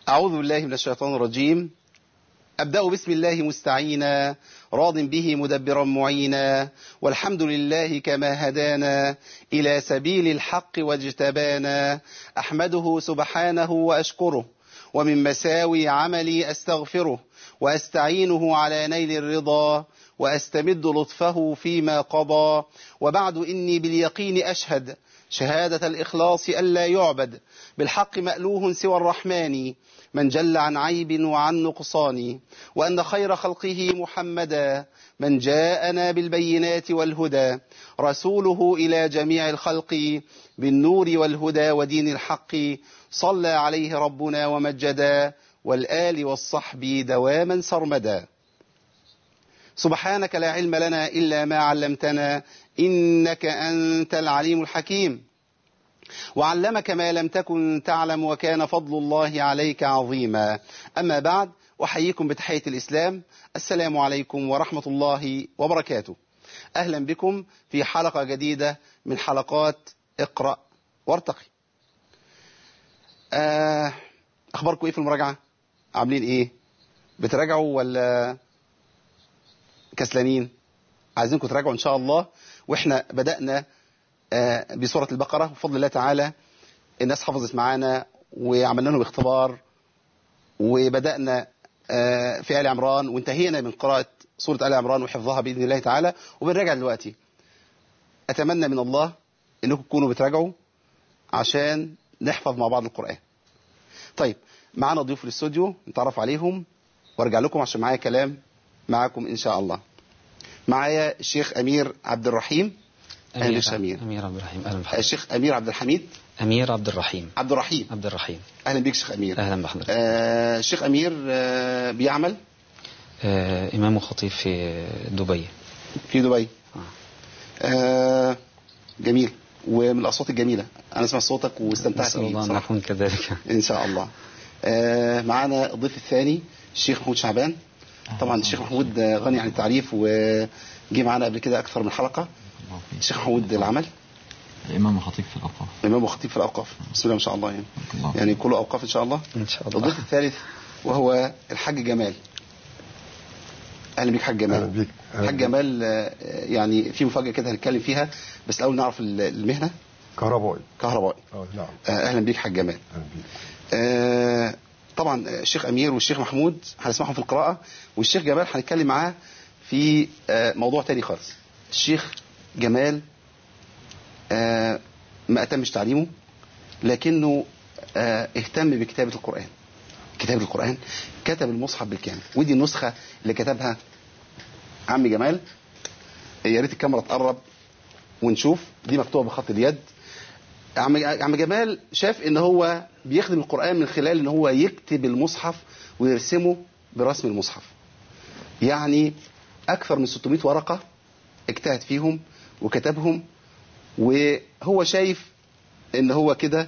أعوذ بالله من الشيطان الرجيم أبدأ بسم الله مستعينا راض به مدبرا معينا والحمد لله كما هدانا إلى سبيل الحق واجتبانا أحمده سبحانه وأشكره ومن مساوي عملي أستغفره وأستعينه على نيل الرضا وأستمد لطفه فيما قضى وبعد إني باليقين أشهد شهادة الإخلاص ألا يعبد بالحق مألوه سوى الرحمن من جل عن عيب وعن نقصان وأن خير خلقه محمدا من جاءنا بالبينات والهدى رسوله إلى جميع الخلق بالنور والهدى ودين الحق صلى عليه ربنا ومجدا والآل والصحب دواما سرمدا سبحانك لا علم لنا إلا ما علمتنا إنك أنت العليم الحكيم وعلمك ما لم تكن تعلم وكان فضل الله عليك عظيما أما بعد أحييكم بتحية الإسلام السلام عليكم ورحمة الله وبركاته أهلا بكم في حلقة جديدة من حلقات اقرأ وارتقي آه أخباركم إيه في المراجعة عاملين إيه بتراجعوا ولا كسلانين عايزينكم تراجعوا إن شاء الله وإحنا بدأنا آه بسورة البقرة بفضل الله تعالى الناس حفظت معانا وعملنا لهم اختبار وبدأنا آه في آل عمران وانتهينا من قراءة سورة آل عمران وحفظها بإذن الله تعالى وبنراجع دلوقتي أتمنى من الله أنكم تكونوا بتراجعوا عشان نحفظ مع بعض القرآن طيب معانا ضيوف الاستوديو نتعرف عليهم وارجع لكم عشان معايا كلام معاكم إن شاء الله معايا الشيخ أمير عبد الرحيم أهلا بك أمير أمير عبد الرحيم أهلا بحضرتك الشيخ أمير عبد الحميد أمير عبد الرحيم عبد الرحيم عبد الرحيم أهلا بك شيخ أمير أهلا بحضرتك آه الشيخ أمير آه بيعمل آه إمام وخطيب في دبي في دبي آه جميل ومن الأصوات الجميلة أنا سمعت صوتك واستمتعت نسأل بيه الله أن بصراحة. نكون كذلك إن شاء الله آه معانا الضيف الثاني الشيخ محمود شعبان طبعا الشيخ محمود آه، غني عن التعريف وجي معانا قبل كده أكثر من حلقة الله فيك. الشيخ محمود العمل إمام وخطيب في الأوقاف إمام وخطيب في الأوقاف بسم الله ما شاء الله يعني الله يعني كله أوقاف إن شاء الله إن شاء الله الضيف الثالث وهو الحاج جمال اهلا بيك حاج جمال أهلا بيك. أهلا حاج بيك. جمال آه، يعني في مفاجاه كده هنتكلم فيها بس الاول نعرف ال- المهنه كهربائي كهربائي اه نعم آه، اهلا بيك حاج جمال اهلا بيك آه، طبعا الشيخ امير والشيخ محمود هنسمعهم في القراءه والشيخ جمال هنتكلم معاه في آه، موضوع تاني خالص الشيخ جمال آه، ما اتمش تعليمه لكنه آه، اهتم بكتابه القران كتابه القران كتب المصحف بالكامل ودي النسخه اللي كتبها عم جمال يا ريت الكاميرا تقرب ونشوف دي مكتوبه بخط اليد عم عم جمال شاف ان هو بيخدم القرآن من خلال ان هو يكتب المصحف ويرسمه برسم المصحف يعني اكثر من 600 ورقة اجتهد فيهم وكتبهم وهو شايف ان هو كده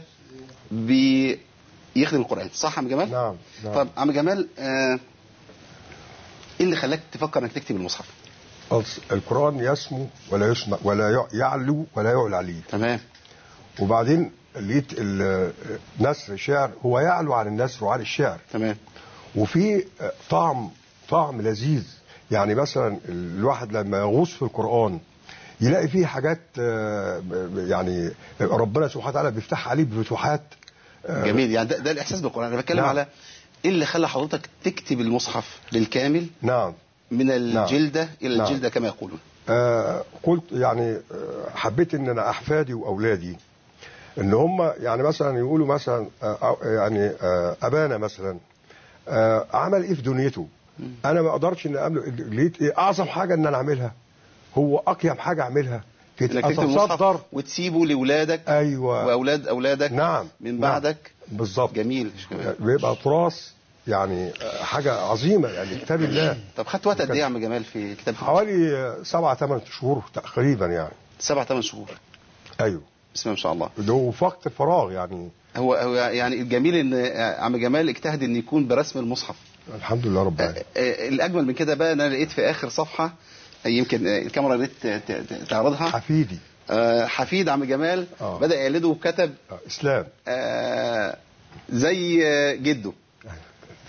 بيخدم القرآن صح يا عم جمال؟ نعم نعم طب عم جمال آه، ايه اللي خلاك تفكر انك تكتب المصحف؟ أصل القرآن يسمو ولا يسمع ولا يع- يعلو ولا يعلى عليه تمام وبعدين لقيت ال- نثر شعر هو يعلو عن النثر وعن الشعر تمام وفي طعم طعم لذيذ يعني مثلا الواحد لما يغوص في القرآن يلاقي فيه حاجات آه، يعني ربنا سبحانه وتعالى بيفتح عليه بفتوحات آه، جميل يعني ده, ده الاحساس بالقرآن انا بتكلم نعم. على ايه اللي خلى حضرتك تكتب المصحف بالكامل نعم من الجلدة إلى نعم. الجلدة كما يقولون آه قلت يعني آه حبيت ان انا احفادي واولادي ان هم يعني مثلا يقولوا مثلا آه آه، يعني آه ابانا مثلا آه عمل ايه في دنيته انا ما اقدرش ان أعمل لقيت ايه اعظم حاجه ان انا اعملها هو اقيم حاجه اعملها انك تكتب المصحف اتصدر وتسيبه لاولادك ايوه واولاد اولادك نعم من نعم. بعدك بالظبط جميل بيبقى تراث يعني آه، حاجه عظيمه يعني كتاب الله طب خدت وقت قد ايه يا عم جمال في كتاب حوالي آه، سبعة ثمان شهور تقريبا يعني سبع ثمان شهور ايوه بسم الله ما شاء الله ده وفي وقت فراغ يعني هو هو يعني الجميل ان عم جمال اجتهد ان يكون برسم المصحف الحمد لله رب العالمين آه، آه، الاجمل من كده بقى ان انا لقيت في اخر صفحه آه، يمكن آه، الكاميرا ريت ت- ت- تعرضها حفيدي آه، حفيد عم جمال آه. بدا يقلده وكتب آه، اسلام آه، زي آه، جده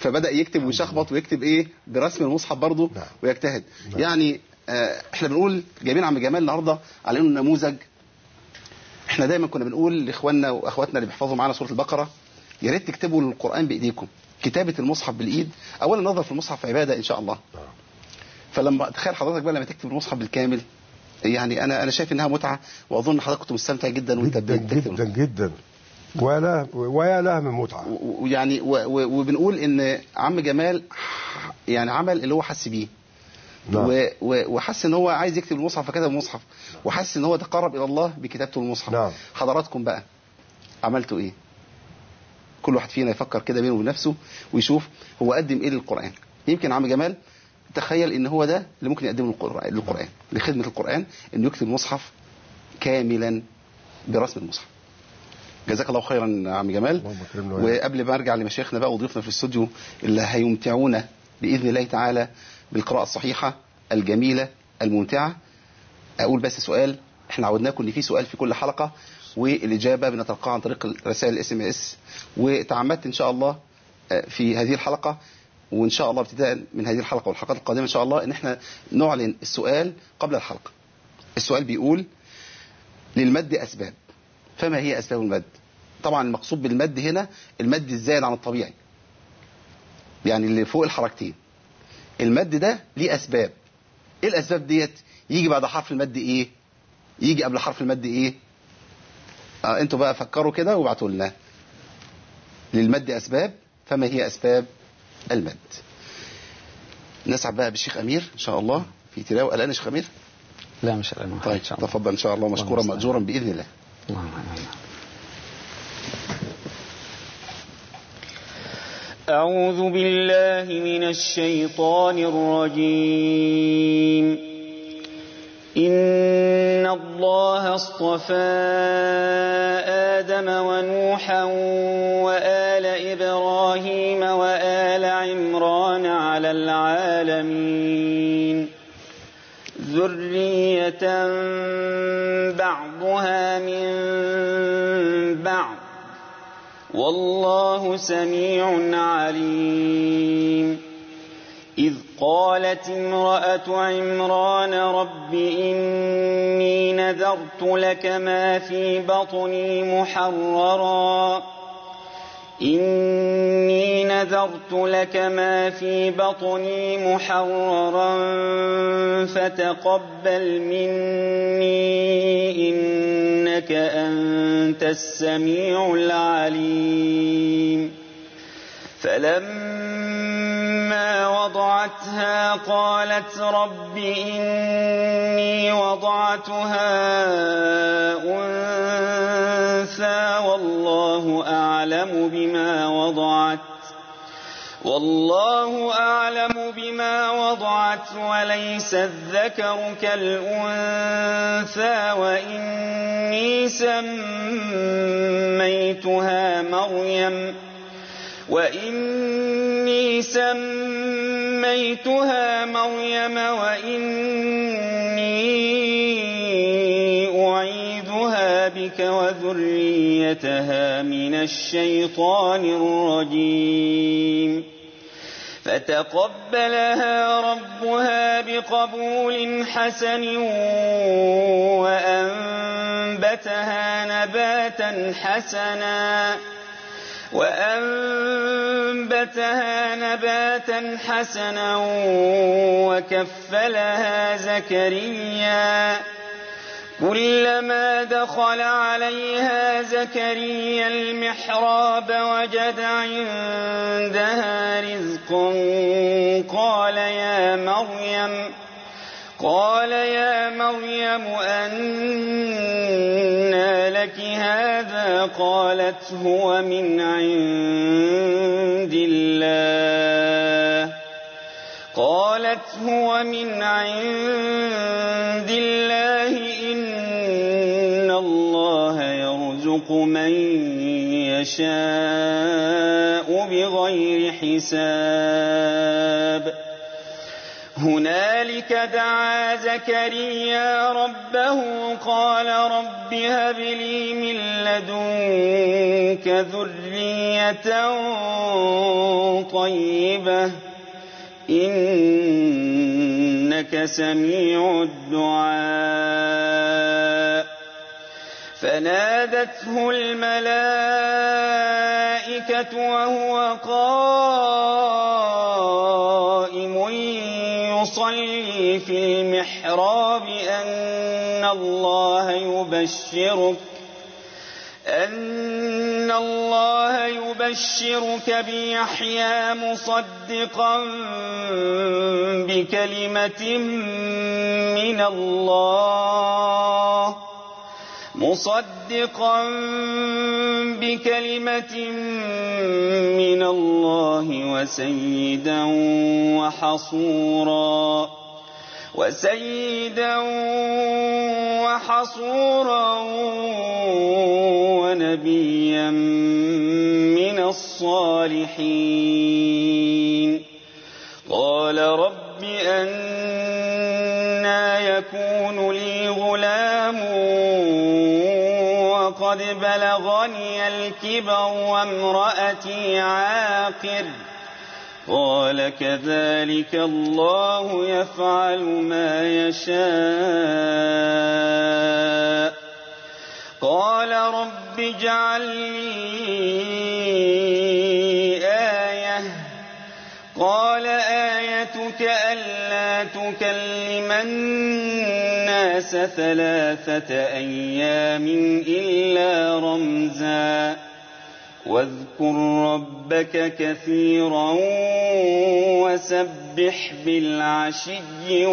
فبدا يكتب ويشخبط ويكتب ايه برسم المصحف برضه نعم. ويجتهد نعم. يعني آه، احنا بنقول جايبين عم جمال النهارده على انه نموذج احنا دايما كنا بنقول لاخواننا واخواتنا اللي بيحفظوا معانا سوره البقره يا ريت تكتبوا القران بايديكم كتابه المصحف بالايد اولا النظر في المصحف عباده ان شاء الله نعم. فلما تخيل حضرتك بقى لما تكتب المصحف بالكامل يعني انا انا شايف انها متعه واظن حضرتك كنت مستمتع جدا وانت جدا بتكتب جدا جدا ولا ويا لها من متعه و- ويعني و- و- وبنقول ان عم جمال يعني عمل اللي هو حس بيه نعم. و- و- وحس ان هو عايز يكتب المصحف فكتب المصحف وحس ان هو تقرب الى الله بكتابته المصحف نعم. حضراتكم بقى عملتوا ايه كل واحد فينا يفكر كده بينه وبين نفسه ويشوف هو قدم ايه للقران يمكن عم جمال تخيل ان هو ده اللي ممكن يقدمه للقران للقران لخدمه القران انه يكتب مصحف كاملا برسم المصحف جزاك الله خيرا يا عم جمال اللهم اكرمنا وإياك. وقبل ما ارجع لمشايخنا بقى وضيوفنا في الاستوديو اللي هيمتعونا باذن الله تعالى بالقراءه الصحيحه الجميله الممتعه اقول بس سؤال احنا عودناكم ان في سؤال في كل حلقه والاجابه بنتلقاها عن طريق رسائل الاس ام اس وتعمدت ان شاء الله آه، في هذه الحلقه وان شاء الله ابتداء من هذه الحلقه والحلقات القادمه ان شاء الله ان احنا نعلن السؤال قبل الحلقه السؤال بيقول للمد اسباب فما هي اسباب المد طبعا المقصود بالمد هنا المد الزائد عن الطبيعي يعني اللي فوق الحركتين المد ده ليه اسباب ايه الاسباب ديت يجي بعد حرف المد ايه يجي قبل حرف المد ايه آه انتوا بقى فكروا كده وابعتوا لنا للمد اسباب فما هي اسباب المد نسعد بقى بالشيخ امير ان شاء الله في تلاوه الان يا شيخ امير لا مش الآن طيب إن شاء الله تفضل ان شاء الله مشكورا اللهم ماجورا باذن الله اللهم آمين. أعوذ بالله من الشيطان الرجيم إن الله اصطفى آدم ونوحا وآل إبراهيم وآل عمران على العالمين ذرية بعضها من بعض والله سميع عليم إذ قالت امرأة عمران رب إني نذرت لك ما في بطني محررا إني نذرت لك ما في بطني محررا فتقبل مني إنك أنت السميع العليم فلما وضعتها قالت رب إني وضعتها أنثى والله أعلم بما وضعت والله أعلم بما وضعت وليس الذكر كالأنثى وإني سميتها مريم وإني سميتها مريم وإني أعيذها بك وذريتها من الشيطان الرجيم فتقبلها ربها بقبول حسن وأنبتها نباتا حسنا وأنبتها نباتا حسنا وكفلها زكريا كلما دخل عليها زكريا المحراب وجد عندها رزقا قال يا مريم قال يا مريم أنى لك هذا قالت هو من عند الله قالت هو من عند الله إن الله يرزق من يشاء بغير حساب هنالك دعا زكريا ربه قال رب هب لي من لدنك ذرية طيبة إنك سميع الدعاء فنادته الملائكة وهو قائم يصلي في المحراب أن الله يبشرك أن الله يبشرك بيحيى مصدقا بكلمة من الله مصدقا بكلمة من الله وسيدا وحصورا وسيدا وحصورا ونبيا من الصالحين قال رب أنا يكون لي غلام وقد بلغني الكبر وامرأتي عاقر قال كذلك الله يفعل ما يشاء قال رب اجعل لي آية قال آيتك ألا تكلم الناس ثلاثة أيام إلا رمزا واذكر ربك كثيرا وسبح بالعشي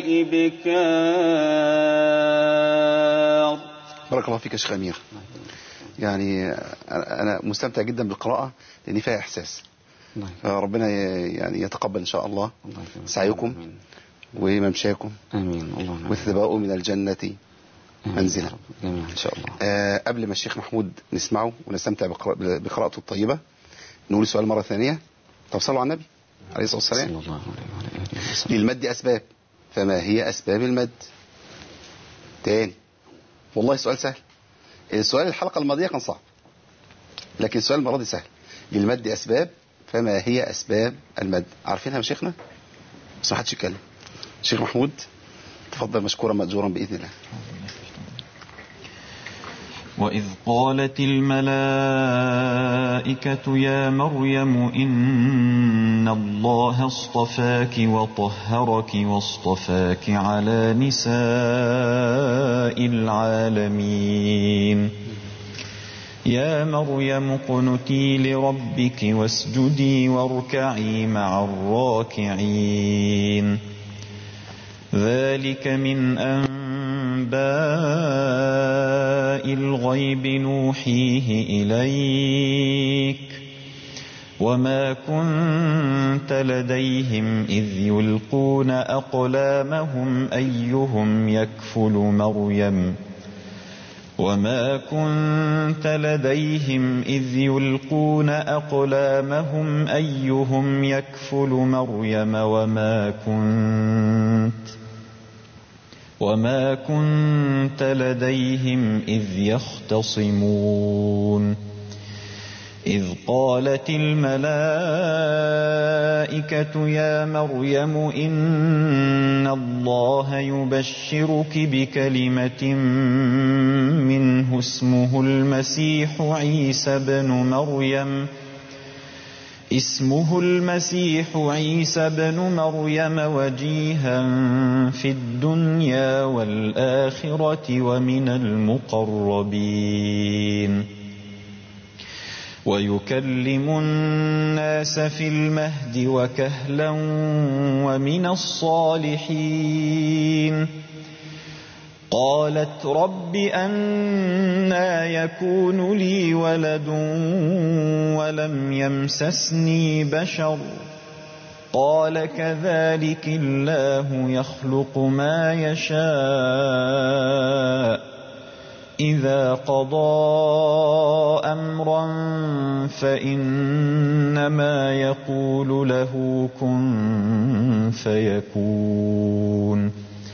والإبكار بارك الله فيك يا شيخ امير يعني انا مستمتع جدا بالقراءه لان فيها احساس الله يكرمك. ربنا يعني يتقبل ان شاء الله الله يكرمك. سعيكم آمين. وممشاكم امين اللهم والثباء من الجنه آمين. منزلا. يا رب. جميعا ان شاء الله آه قبل ما الشيخ محمود نسمعه ونستمتع بقراء- بقراءته الطيبه نقول السؤال مره ثانيه طب صلوا على النبي عليه الصلاه صلى والسلام الله عليه وعلى اله وسلم للمد اسباب فما هي اسباب المد تاني والله سؤال سهل السؤال الحلقه الماضيه كان صعب لكن السؤال المره دي سهل للمد اسباب فما هي اسباب المد عارفينها يا شيخنا بس ما حدش يتكلم شيخ محمود تفضل مشكورا ماجورا باذن الله وإذ قالت الملائكة يا مريم إن الله اصطفاك وطهرك واصطفاك على نساء العالمين يا مريم اقنتي لربك واسجدي واركعي مع الراكعين ذلك من أنباء الغيب نوحيه إليك وما كنت لديهم إذ يلقون أقلامهم أيهم يكفل مريم وما كنت لديهم إذ يلقون أقلامهم أيهم يكفل مريم وما كنت وما كنت لديهم إذ يختصمون إذ قالت الملائكة يا مريم إن الله يبشرك بكلمة منه اسمه المسيح عيسى بن مريم اسمه المسيح عيسى بن مريم وجيها في الدنيا والآخرة ومن المقربين ويكلم الناس في المهد وكهلا ومن الصالحين قالت رب أنا يكون لي ولد ولم يمسسني بشر قال كذلك الله يخلق ما يشاء إذا قضى أمرا فإنما يقول له كن فيكون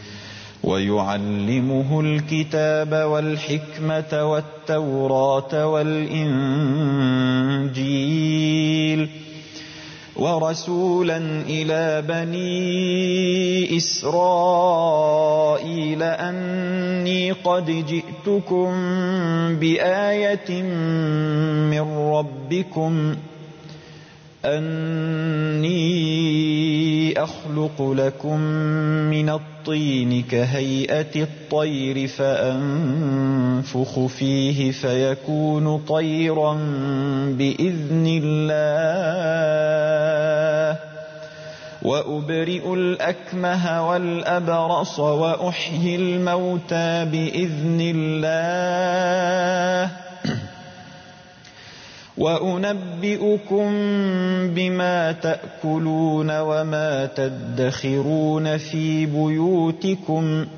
ويعلمه الكتاب والحكمة والتوراة والإنجيل ورسولا إلى بني إسرائيل أني قد جئتكم بآية من ربكم أني أخلق لكم من الطين كهيئة الطير فأنفخ فيه فيكون طيرا بإذن الله وأبرئ الأكمه والأبرص وأحيي الموتى بإذن الله وأنبئكم بما تأكلون وما تدخرون في بيوتكم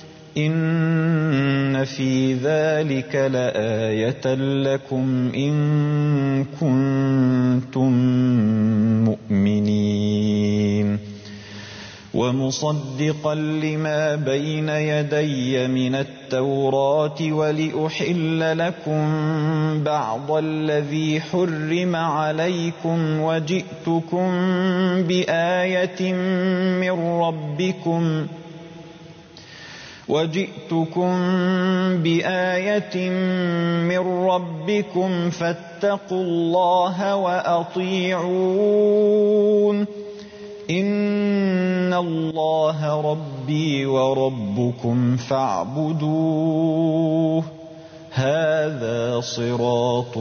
إن في ذلك لآية لكم إن كنتم مؤمنين ومصدقا لما بين يدي من التوراة ولأحل لكم بعض الذي حرم عليكم وجئتكم بآية من ربكم وجئتكم بآية من ربكم فاتقوا الله وأطيعون إن الله ربي وربكم فاعبدوه هذا صراط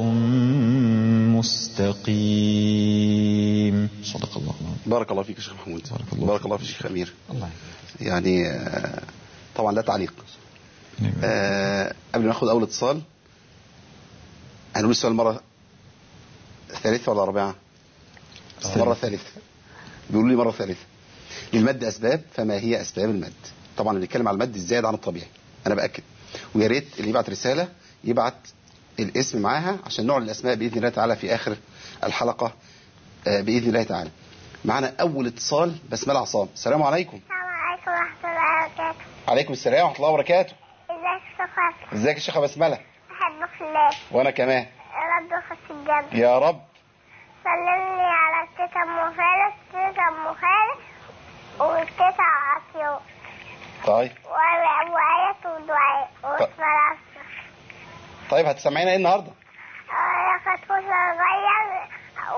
مستقيم صدق الله العظيم بارك الله فيك يا شيخ محمود بارك الله بارك الله فيك يا شيخ أمير الله يعني آه، طبعا لا تعليق آه، قبل ما ناخد أول اتصال هنقول السؤال مرة ثالثة ولا رابعة؟ مرة ثالثة بيقولوا لي مرة ثالثة للمد أسباب فما هي أسباب المد طبعا بنتكلم على المد الزائد عن الطبيعي أنا بأكد ويا ريت اللي يبعت رسالة يبعت الاسم معاها عشان نعلن الأسماء بإذن الله تعالى في آخر الحلقة آه، بإذن الله تعالى معنا أول اتصال بسملة عصام السلام عليكم السلام عليكم ورحمة الله وبركاته عليكم السلام ورحمة الله وبركاته ازيك يا صفات ازيك يا شيخة بسملة بحبك في الله وأنا كمان يا رب يخش الجنة يا رب سلم لي على التيتا ام خالد التيتا ام خالد والتيتا عصيون طيب و- وآيات ودعاء واسمع العصر طيب هتسمعينا ايه النهارده يا كتكوت صغير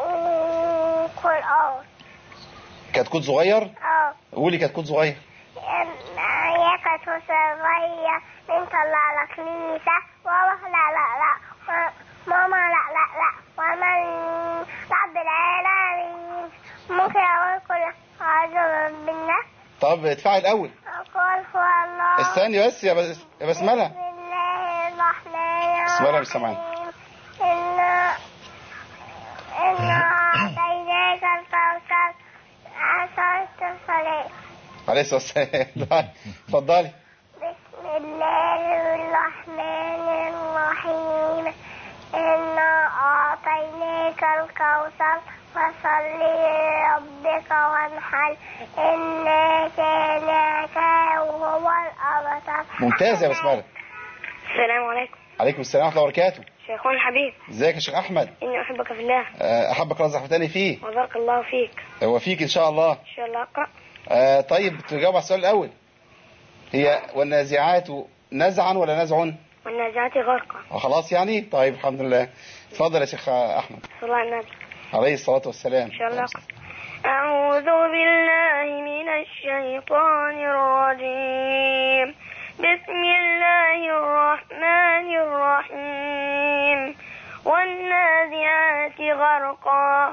وقرآن كتكوت صغير اه قولي كتكوت صغير يا كتكوت صغير نطلع لك كنيسة بابا لا لا لا ماما لا لا لا ومن رب العالمين ممكن أقول كل أعوذ بالله طب ادفعي الاول أقول هو الله استني بس يا بس يا بسمله بسم الله الرحمن بسم الله مش سامعين. الرحيم إنا إنا أعطيناك الكوثر عصرت الصلاة عليه الصلاه والسلام اتفضلي بسم الله الرحمن الرحيم إنا أعطيناك الكوثر فصل لربك وانحر إنا كانك وهو الأبتر ممتاز يا بسمله السلام عليكم عليكم السلام ورحمه الله وبركاته شيخنا الحبيب ازيك يا شيخ احمد إني أحبك في الله آه، احبك رزق فتاني فيه وبارك الله فيك هو فيك ان شاء الله إن شاء الله أقرأ آه، طيب تجاوب على السؤال الاول هي والنازعات نزعا ولا نزع والنازعات غرقا خلاص يعني طيب الحمد لله اتفضل يا شيخ احمد صلى الله على النبي عليه الصلاه والسلام إن شاء الله أقرأ أعوذ بالله من الشيطان الرجيم بسم الله الرحمن الرحيم والنازعات غرقا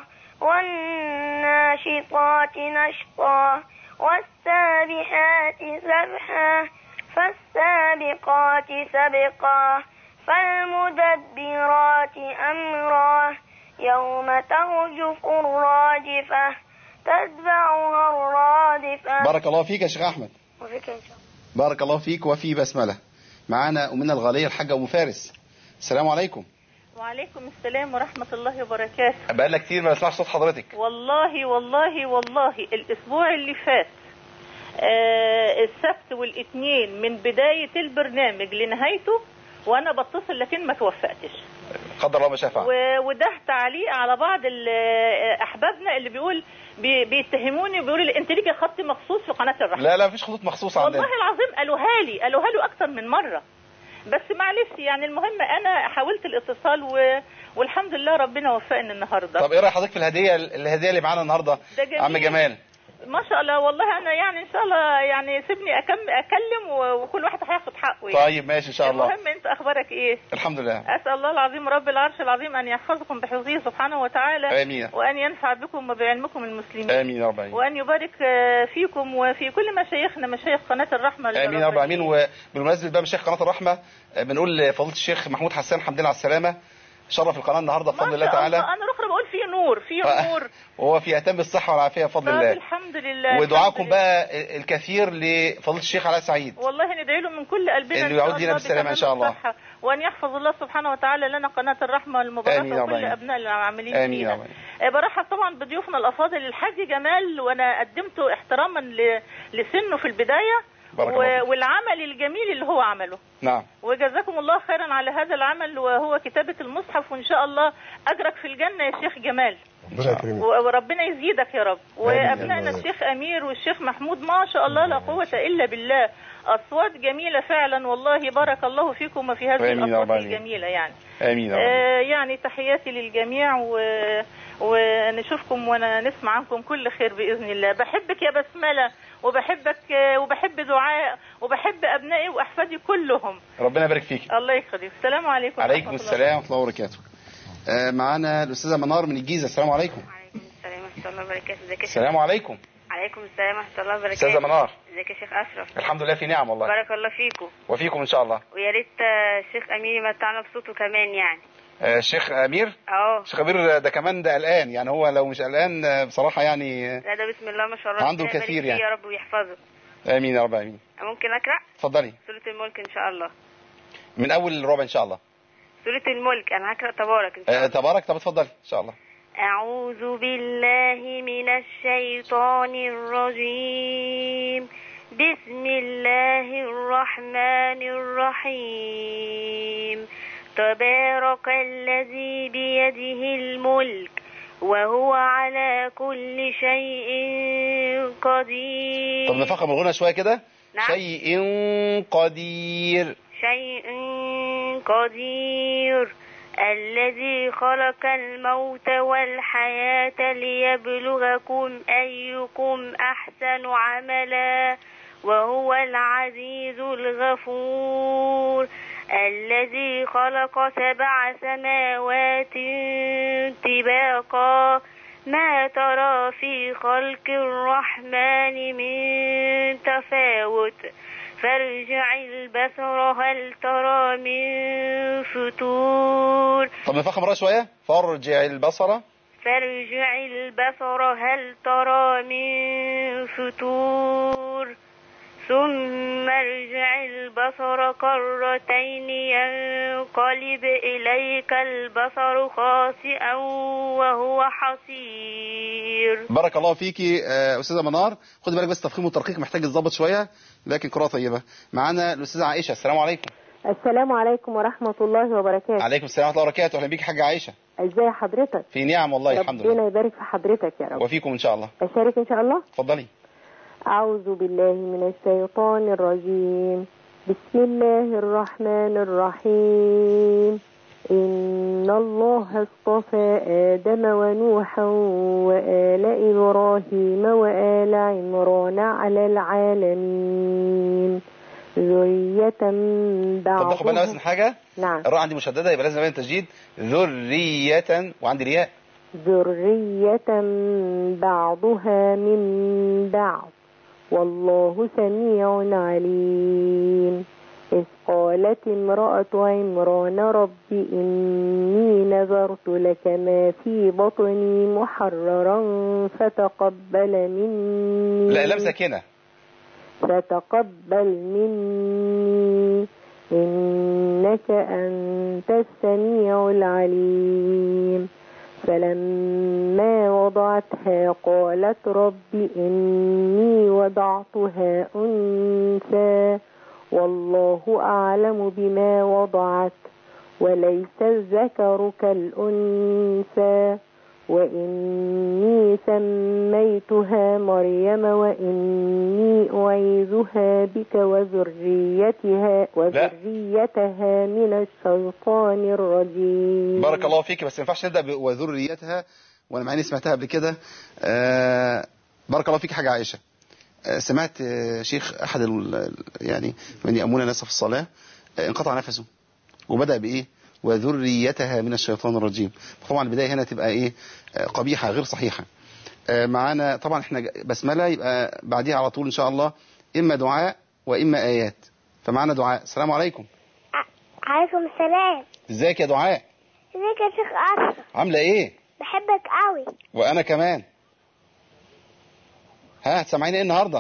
والناشطات نشطا والسابحات سبحا فالسابقات سبقا فالمدبرات أمرا يوم ترجف الراجفة تتبعها الرادفة بارك الله فيك يا شيخ احمد وفيك إن شاء الله بارك الله فيك وفي بسمله معانا امنا الغاليه الحاجه ام فارس السلام عليكم وعليكم السلام ورحمة الله وبركاته بقالنا كتير ما نسمعش صوت حضرتك والله والله والله الأسبوع اللي فات آه السبت والاثنين من بداية البرنامج لنهايته وأنا بتصل لكن ما توفقتش قدر الله ما شاء فعل و- وده تعليق على بعض ال- احبابنا اللي بيقول بي- بيتهموني بيقولوا لي انت ليكي خط مخصوص في قناه الرحمه لا لا مفيش خطوط مخصوصه والله عندنا العظيم قالوها لي قالوها له اكتر من مره بس معلش يعني المهم انا حاولت الاتصال و... والحمد لله ربنا وفقني النهارده طب ايه راي حضرتك في الهديه الهديه اللي معانا النهارده ده جميل. عم جمال ما شاء الله والله انا يعني ان شاء الله يعني سيبني أكم اكلم و- وكل واحد هياخد حقه يعني. طيب ماشي ان شاء الله المهم انت اخبارك ايه الحمد لله اسال الله العظيم رب العرش العظيم ان يحفظكم بحفظه سبحانه وتعالى آمين. وان ينفع بكم وبعلمكم المسلمين امين يا رب العالمين وان يبارك آه، فيكم وفي كل مشايخنا مشايخ قناه الرحمه امين يا رب العالمين وبالمناسبه بقى مشايخ قناه الرحمه آه، بنقول لفضيله الشيخ محمود حسان الحمد لله على السلامه شرف القناه النهارده بفضل الله تعالى انا الاخرى بقول في نور في ف- نور وهو في اتم الصحه والعافيه بفضل طب الله الحمد لله ودعاكم الحمد لله. بقى الكثير لفضيله الشيخ علاء سعيد والله ندعي له من كل قلبنا إنه إن يعود شاء لنا الله بالسلامة إن بتمام شاء الله. الصحة، وان يحفظ الله سبحانه وتعالى لنا قناه الرحمه آمين المباركه يا رب وكل العالمين. ابناء العاملين امين يا فيها رب آه، برحب طبعا بضيوفنا الافاضل الحاج جمال وانا قدمته احتراما ل- لسنه في البدايه بارك الله فيك. والعمل الجميل اللي هو عمله نعم وجزاكم الله خيرا على هذا العمل وهو كتابة المصحف وإن شاء الله أجرك في الجنة يا شيخ جمال ربنا يكرمك و- وربنا يزيدك يا رب وأبنائنا آمين. الشيخ أمير والشيخ محمود ما شاء الله لا قوة إلا بالله أصوات جميلة فعلا والله بارك الله فيكم وفي هذه آمين يا رب الأصوات العالمين. الجميلة يعني امين يا رب آه يعني تحياتي للجميع و... ونشوفكم ونسمع عنكم كل خير بإذن الله بحبك يا بسملة وبحبك آه، وبحب دعاء وبحب أبنائي وأحفادي كلهم ربنا يبارك فيك الله يخليك السلام عليكم عليكم ورحمة الله. السلام ورحمه الله وبركاته آه، معانا الاستاذه منار من الجيزه السلام عليكم عليكم السلام ورحمة الله وبركاته ازيك يا شيخ السلام عليكم عليكم السلام ورحمة الله وبركاته استاذه منار ازيك يا شيخ أشرف الحمد لله في نعم والله بارك الله فيكم وفيكم ان شاء الله ويا ريت آه، الشيخ أمير يمتعنا بصوته كمان يعني آه، الشيخ امير اه الشيخ امير ده كمان ده قلقان يعني هو لو مش قلقان آه، بصراحه يعني آه، لا ده بسم الله ما شاء الله عنده ربنا يبارك الكثير فيه يعني. يا رب ويحفظه امين يا رب العالمين ممكن أقرأ اتفضلي سورة الملك إن شاء الله من اول الربع ان شاء الله سورة الملك أنا هقرأ تبارك إن شاء آه، الله تبارك طب اتفضلي ان شاء الله أعوذ بالله من الشيطان الرجيم بسم الله الرحمن الرحيم تبارك الذي بيده الملك وهو على كل شيء قدير طب نفخم الغنى شويه كده نعم. شيء قدير شيء قدير الذي خلق الموت والحياة ليبلغكم أيكم أحسن عملا وهو العزيز الغفور الذي خلق سبع سماوات طباقا ما ترى في خلق الرحمن من تفاوت فارجع البصر هل ترى من فتور طب نفخم الرأي شويه فارجع البصر فارجع البصر هل ترى من فتور ثم ارجع البصر كرتين ينقلب إليك البصر خاسئا وهو حصير بارك الله فيكي آه، استاذه منار خدي بالك بس تفخيم والترقيق محتاج يتظبط شويه لكن قراءه طيبه معانا الاستاذه عائشه السلام عليكم السلام عليكم ورحمة الله وبركاته عليكم السلام ورحمه الله وبركاته اهلا بيك حاجه عائشه ازاي حضرتك في نعم والله الحمد لله ربنا يبارك في حضرتك يا رب وفيكم ان شاء الله أشارك إن شاء الله اتفضلي أعوذ بالله من الشيطان الرجيم بسم الله الرحمن الرحيم إن الله اصطفى آدم ونوحا وآل إبراهيم وآل عمران على العالمين ذرية طب ناخد بالنا بس من بعضهم حاجه نعم الراء عندي مشدده يبقى لازم ابين تشديد ذريه وعندي رياء ذرية بعضها من بعض والله سميع عليم إذ قالت امرأة عمران رب إني نذرت لك ما في بطني محررا فتقبل مني لا لام ساكنه فتقبل مني إنك أنت السميع العليم فلما وضعتها قالت رب إني وضعتها أنثى والله أعلم بما وضعت وليس الذكر كالأنثى وإني سميتها مريم وإني أعيذها بك وذريتها وذريتها من الشيطان الرجيم بارك الله فيك بس ما ينفعش نبدا ب- وذريتها وانا معاني سمعتها قبل كده آه بارك الله فيك حاجه عائشه آه سمعت آه شيخ احد ال- ال- يعني من يامون الناس في الصلاه آه انقطع نفسه وبدا بايه وذريتها من الشيطان الرجيم طبعا البدايه هنا تبقى ايه آه قبيحه غير صحيحه آه معانا طبعا احنا ج- بسمله يبقى بعديها على طول ان شاء الله اما دعاء واما ايات فمعانا دعاء السلام عليكم عليكم السلام ازيك يا دعاء ازيك يا شيخ أشرف عامله ايه بحبك قوي وانا كمان ها هتسمعيني ايه النهارده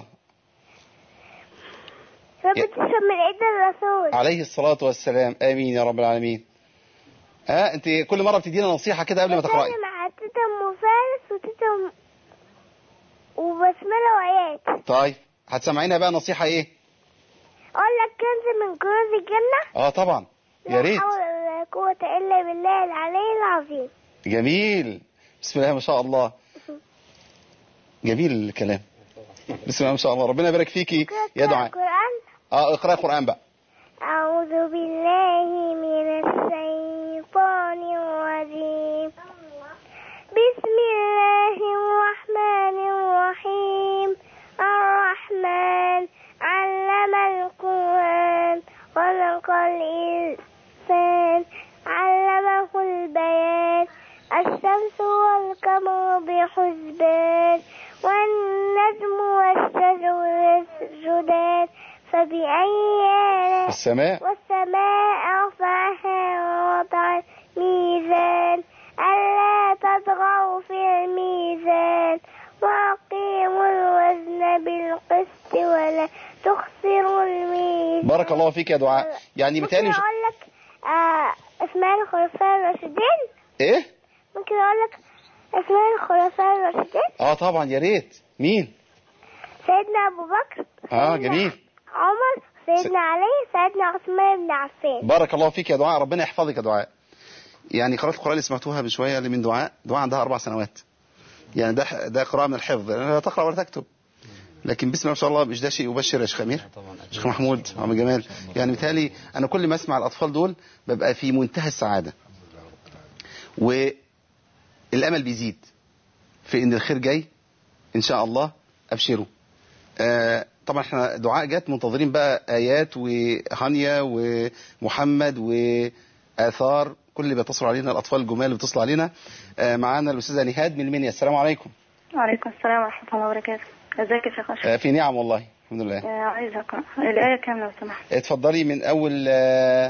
رب يا- تشرب من ايد الرسول عليه الصلاه والسلام امين يا رب العالمين ها انت كل مره بتدينا نصيحه كده قبل ما تقراي بتكلم مع تيتا ام فارس وتيتا ام وبسملة وآيات طيب هتسمعينا بقى نصيحه ايه اقول لك كنز من كنوز الجنة اه طبعا يا لا ريت حول ولا قوة الا بالله العلي العظيم جميل بسم الله ما شاء الله جميل الكلام بسم الله ما شاء الله ربنا يبارك فيكي يا دعاء القرآن اه اقراي القران بقى أعوذ بالله من الشيطان الرجيم بسم الله الرحمن الرحيم الرحمن علم القرآن خلق الإنسان علمه البيان الشمس والقمر بحسبان والنجم والشجر يسجدان فبأي آلاء السماء والسماء رفعها ووضع الميزان ألا تطغوا في الميزان وأقيموا الوزن بالقسط ولا تخسروا الميزان بارك الله فيك يا دعاء يعني ممكن متهيألي مش... أقول لك آه اسماء الخلفاء الراشدين ايه ممكن أقول لك اسماء الخلفاء الراشدين اه طبعا يا ريت مين سيدنا أبو بكر اه سيدنا جميل عمر سيدنا علي سيدنا عثمان بن عفان بارك الله فيك يا دعاء ربنا يحفظك يا دعاء يعني قراءة القرآن اللي سمعتوها من شوية اللي من دعاء دعاء عندها أربع سنوات يعني ده ده قراءة من الحفظ لأنها لا تقرأ ولا تكتب لكن بسم الله ما شاء الله مش ده شيء يبشر يا شيخ أمير طبعا شيخ محمود عم جمال يعني بالتالي أنا كل ما أسمع الأطفال دول ببقى في منتهى السعادة والأمل بيزيد في إن الخير جاي إن شاء الله أبشروا آه طبعا احنا دعاء جت منتظرين بقى آيات وهانيا ومحمد وآثار كل اللي بيتصلوا علينا الأطفال الجمال اللي بيتصلوا علينا آه معانا الأستاذة نهاد من المنيا السلام عليكم وعليكم السلام ورحمة الله وبركاته ازيك يا شيخ أشرف آه في نعم والله الحمد لله آه، عايزة أقرأ الآية كام لو سمحت اتفضلي من أول آه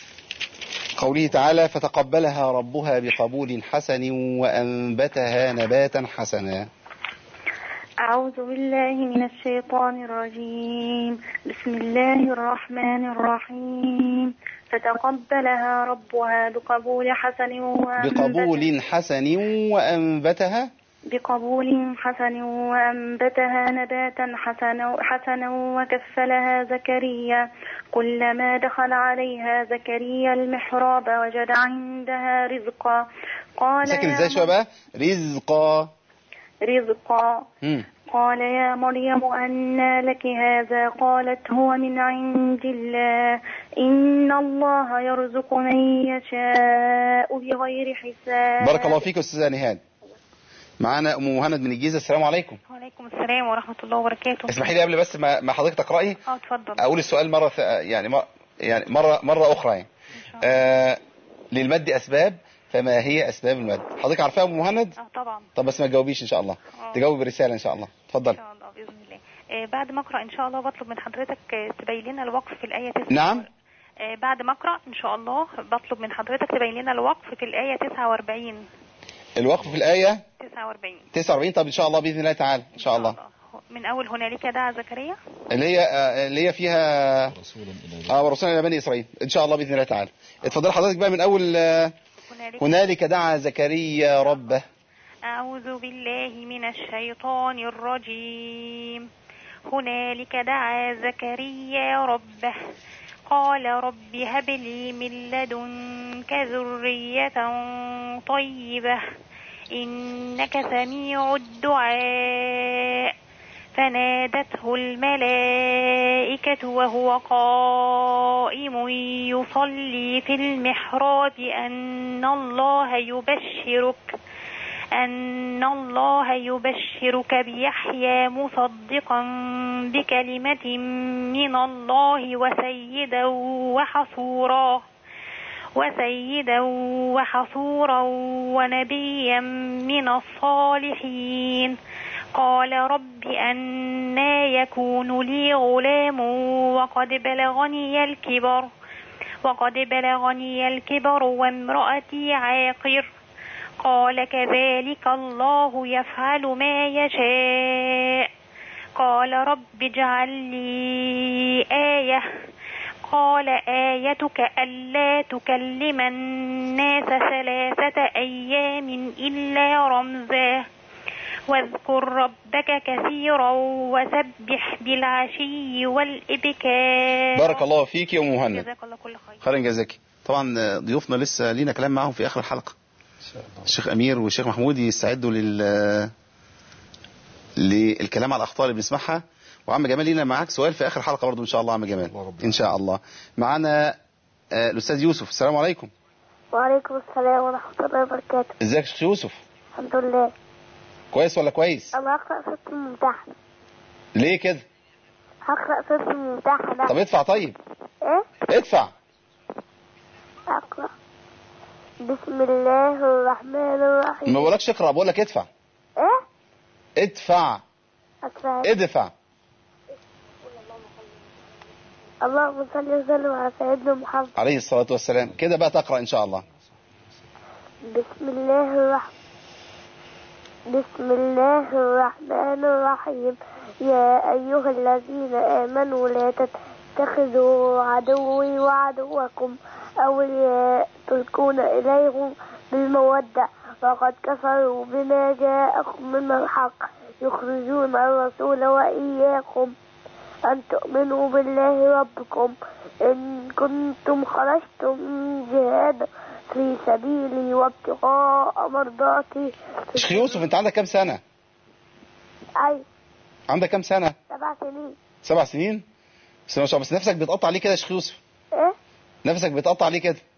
قوله تعالى فتقبلها ربها بقبول حسن وأنبتها نباتا حسنا أعوذ بالله من الشيطان الرجيم بسم الله الرحمن الرحيم فتقبلها ربها بقبول حسن وأنبت بقبول حسن وأنبتها بقبول حسن وأنبتها نباتا حسنا, حسنا وكفلها زكريا كلما دخل عليها زكريا المحراب وجد عندها رزقا قال ساكن يا ازاي شوية بقى رزقا رزقا مم. قال يا مريم أنى لك هذا قالت هو من عند الله إن الله يرزق من يشاء بغير حساب بارك الله فيك أستاذة نهاد معانا أم مهند من الجيزة السلام عليكم وعليكم السلام ورحمة الله وبركاته اسمحي لي قبل بس ما ما حضرتك تقرأي اه اتفضل أقول السؤال مرة ث- يعني مر- يعني مرة مرة أخرى يعني آه للمد أسباب فما هي أسباب المد حضرتك عارفاها يا أم مهند اه طبعا طب بس ما تجاوبيش إن شاء الله آه. تجاوب برسالة إن شاء الله اتفضل ان شاء الله باذن الله آه بعد ما اقرا ان شاء الله بطلب من حضرتك آه تبين لنا الوقف في الايه 9 نعم آه بعد ما اقرا ان شاء الله بطلب من حضرتك تبين لنا الوقف في الايه 49 الوقف في الآية 49 49 طب إن شاء الله بإذن الله تعالى إن شاء الله من اول هنالك دعا زكريا اللي هي آه، اللي هي فيها اه ورسولنا الى بني اسرائيل ان شاء الله باذن الله تعالى اتفضل حضرتك بقى من اول آه، هنالك هنالك دعا زكريا ربه أعوذ بالله من الشيطان الرجيم هنالك دعا زكريا ربه قال رب هب لي من لدنك ذرية طيبة إنك سميع الدعاء فنادته الملائكة وهو قائم يصلي في المحراب أن الله يبشرك أن الله يبشرك بيحيى مصدقا بكلمة من الله وسيدا وحصورا وسيدا وحصورا ونبيا من الصالحين قال رب أنا يكون لي غلام وقد بلغني الكبر وقد بلغني الكبر وامرأتي عاقر قال كذلك الله يفعل ما يشاء قال رب اجعل لي آية قال آيتك ألا تكلم الناس ثلاثة أيام إلا رمزا واذكر ربك كثيرا وسبح بالعشي والإبكار بارك الله فيك يا أم مهند جزاك الله كل خير خيرا جزاك طبعا ضيوفنا لسه لينا كلام معاهم في آخر الحلقة الشيخ أمير والشيخ محمود يستعدوا لل للكلام على الأخطاء اللي بنسمعها وعم جمال لينا معاك سؤال في آخر حلقة برضو إن شاء الله عم جمال إن شاء الله معانا آه، الأستاذ يوسف السلام عليكم وعليكم السلام ورحمة الله وبركاته ازيك يا شيخ يوسف الحمد لله كويس ولا كويس أنا هقرأ سورة الممتحنة ليه كده هقرأ سورة الممتحنة طب ادفع طيب إيه؟ ادفع أقرأ بسم الله الرحمن الرحيم ما بقولكش اقرا بقول لك ادفع إيه؟ ادفع أقرأ ادفع اللهم صل وسلم على سيدنا محمد عليه الصلاة والسلام كده بقى تقرأ إن شاء الله بسم الله الرحمن بسم الله الرحمن الرحيم يا أيها الذين آمنوا لا تتخذوا عدوي وعدوكم أولياء تلقون إليهم بالمودة وقد كفروا بما جاءكم من الحق يخرجون الرسول وإياكم أن تؤمنوا بالله ربكم إن كنتم خرجتم جهادا في سبيلي وابتغاء مرضاتي شيخ يوسف أنت عندك كام سنة أي عندك كام سنة سبع سنين سبع سنين بس ما شاء الله بس نفسك بتقطع ليه كده يا شيخ يوسف إيه نفسك بتقطع ليه كده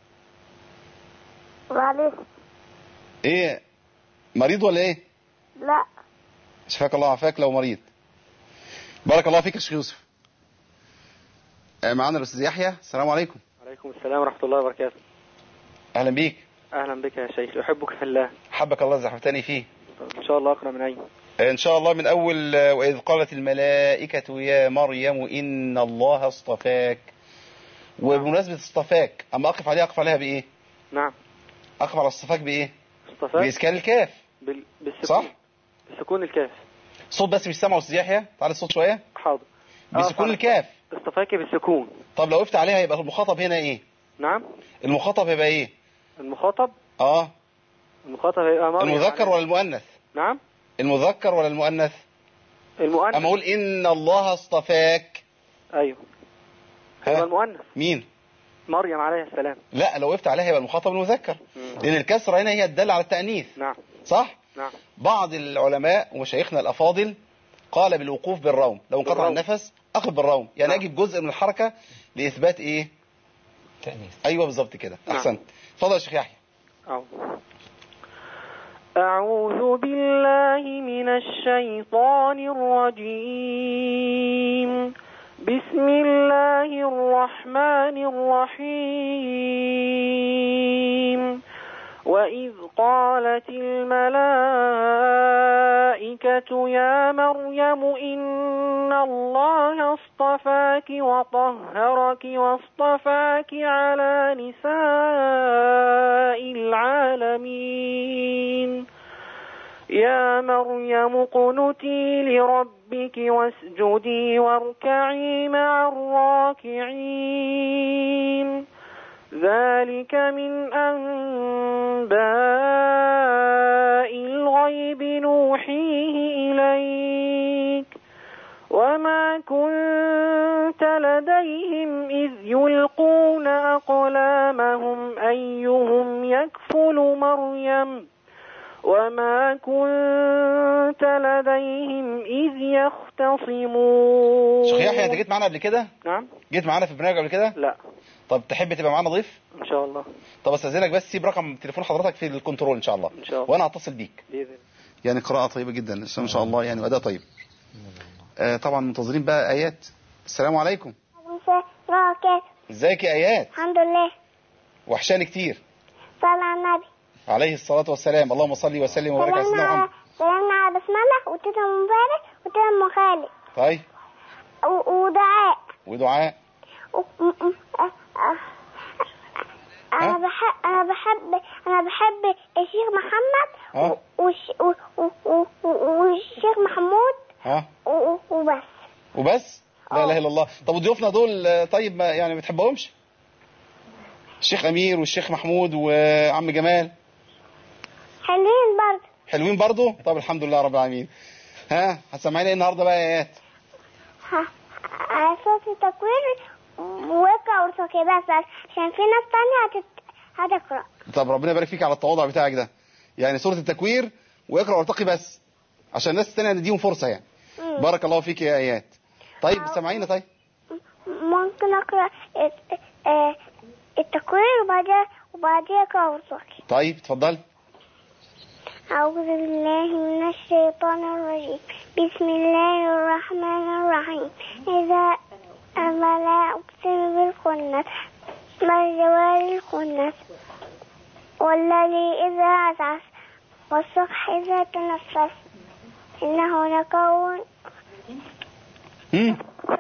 معلش ايه مريض ولا ايه لا شفاك الله وعافاك لو مريض بارك الله فيك يا شيخ يوسف آه، معانا الاستاذ يحيى السلام عليكم عليكم السلام ورحمة الله وبركاته اهلا بيك أهلا بك يا شيخ أحبك في الله حبك الله زحفتني فيه إن شاء الله أقرأ من أين آه، ان شاء الله من اول آه، واذ قالت الملائكه يا مريم ان الله اصطفاك وبمناسبه اصطفاك اما اقف عليها اقف عليها بايه نعم اقف على اصطفاك بايه اصطفاك باسكان الكاف بال... بالسكون صح بسكون الكاف صوت بس مش سامعه استاذ يحيى تعالى الصوت شويه حاضر آه، بسكون فعلا. الكاف اصطفاك بالسكون طب لو وقفت عليها يبقى المخاطب هنا ايه نعم المخاطب يبقى ايه المخاطب اه المخاطب هيبقى مريم المذكر عليه- ولا المؤنث نعم المذكر ولا المؤنث المؤنث اما اقول ان الله اصطفاك أيوه ها؟ هيبقى المؤنث مين مريم عليه السلام لا لو وقفت عليها يبقى المخاطب المذكر لان الكسره هنا هي الداله على التانيث نعم صح نعم بعض العلماء ومشايخنا الافاضل قال بالوقوف بالروم لو انقطع بالروم. النفس اقف بالروم يعني نعم. اجيب جزء من الحركه لاثبات ايه تأنيث ايوه بالظبط كده نعم. احسنت اتفضل يا شيخ يحيى أعوذ أعوذ بالله من الشيطان الرجيم بسم الله الرحمن الرحيم وإذ قالت الملائكة يا مريم إن الله اصطفاك وطهرك واصطفاك على نساء العالمين يا مريم اقنتي لربك واسجدي واركعي مع الراكعين ذلك من أنباء الغيب نوحيه إليك وما كنت كنت لديهم إذ يلقون أقلامهم أيهم يكفل مريم وما كنت لديهم إذ يختصمون شيخ يحيى انت جيت معانا قبل كده نعم جيت معانا في البرنامج قبل كده لا طب تحب تبقى معانا ضيف إن شاء الله طب استاذنك بس سيب رقم تليفون حضرتك في الكنترول ان شاء الله إن شاء الله وانا هتصل بيك بإذن الله يعني قراءة طيبة جدا ما شاء الله يعني وأداء طيب آه طبعا منتظرين بقى آيات السلام عليكم راكب ازيك يا آيات الحمد لله وحشاني كتير صلى على النبي عليه الصلاة والسلام اللهم صل وسلم وبارك على سلمنا سيدنا على محمد سلمنا على بسملة وتيتا مبارك وتيتا أم خالد طيب و- ودعاء ودعاء و- م- م- أ- أ- أنا بحب أنا بحب أنا بحب الشيخ محمد ها والش... و... و... و... و- والشيخ محمود ها و... و- وبس وبس لا اله الا الله طب وضيوفنا دول آه، طيب ما يعني ما بتحبهمش الشيخ امير والشيخ محمود وعم جمال حلوين برضه حلوين برضو طب الحمد لله رب العالمين ها هتسمعينا ايه النهارده بقى يا ايات ها على صوت التكوين وقع ورسوكي بس عشان في ناس تانية هتت... هتقرأ طب ربنا يبارك فيك على التواضع بتاعك ده يعني سورة التكوير واقرا وارتقي بس عشان الناس التانية نديهم فرصة يعني مم. بارك الله فيك يا ايات طيب سمعينا طيب ممكن أقرأ الت- آه، التكوين وبعدين وبعدين أقرأ ورسوكي طيب اتفضل أعوذ بالله من الشيطان الرجيم بسم الله الرحمن الرحيم إذا أفلا أقسم بالخنس والجوار الخنس والذي إذا عسعس والصبح إذا تنفس إنه لقول مم.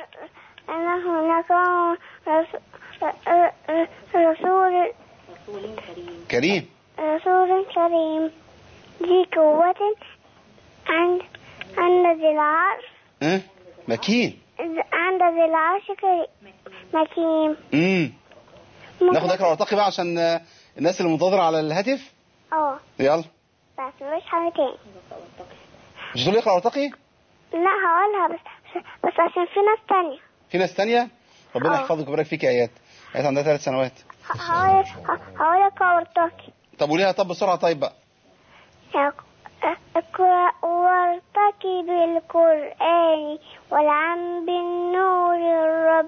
إنه لقول رس- رسول كريم رسول كريم ذي قوة عند عند ذي العرش ها مكين عند ذي العرش كريم مكين امم ناخد اقرا وارتقي بقى عشان آه، الناس اللي منتظرة على الهاتف اه يلا بس مش حاجة تاني مش هتقول اقرا وارتقي لا هقولها بس بس عشان في ناس تانية في ناس تانية ربنا آه. يحفظك ويبارك فيك يا ايات ايات عندها ثلاث سنوات ه- هقول هقولك وارتقي طب قوليها طب بسرعة طيب بقى اقرأ وارتقي بالقرآن والعم بالنور الرب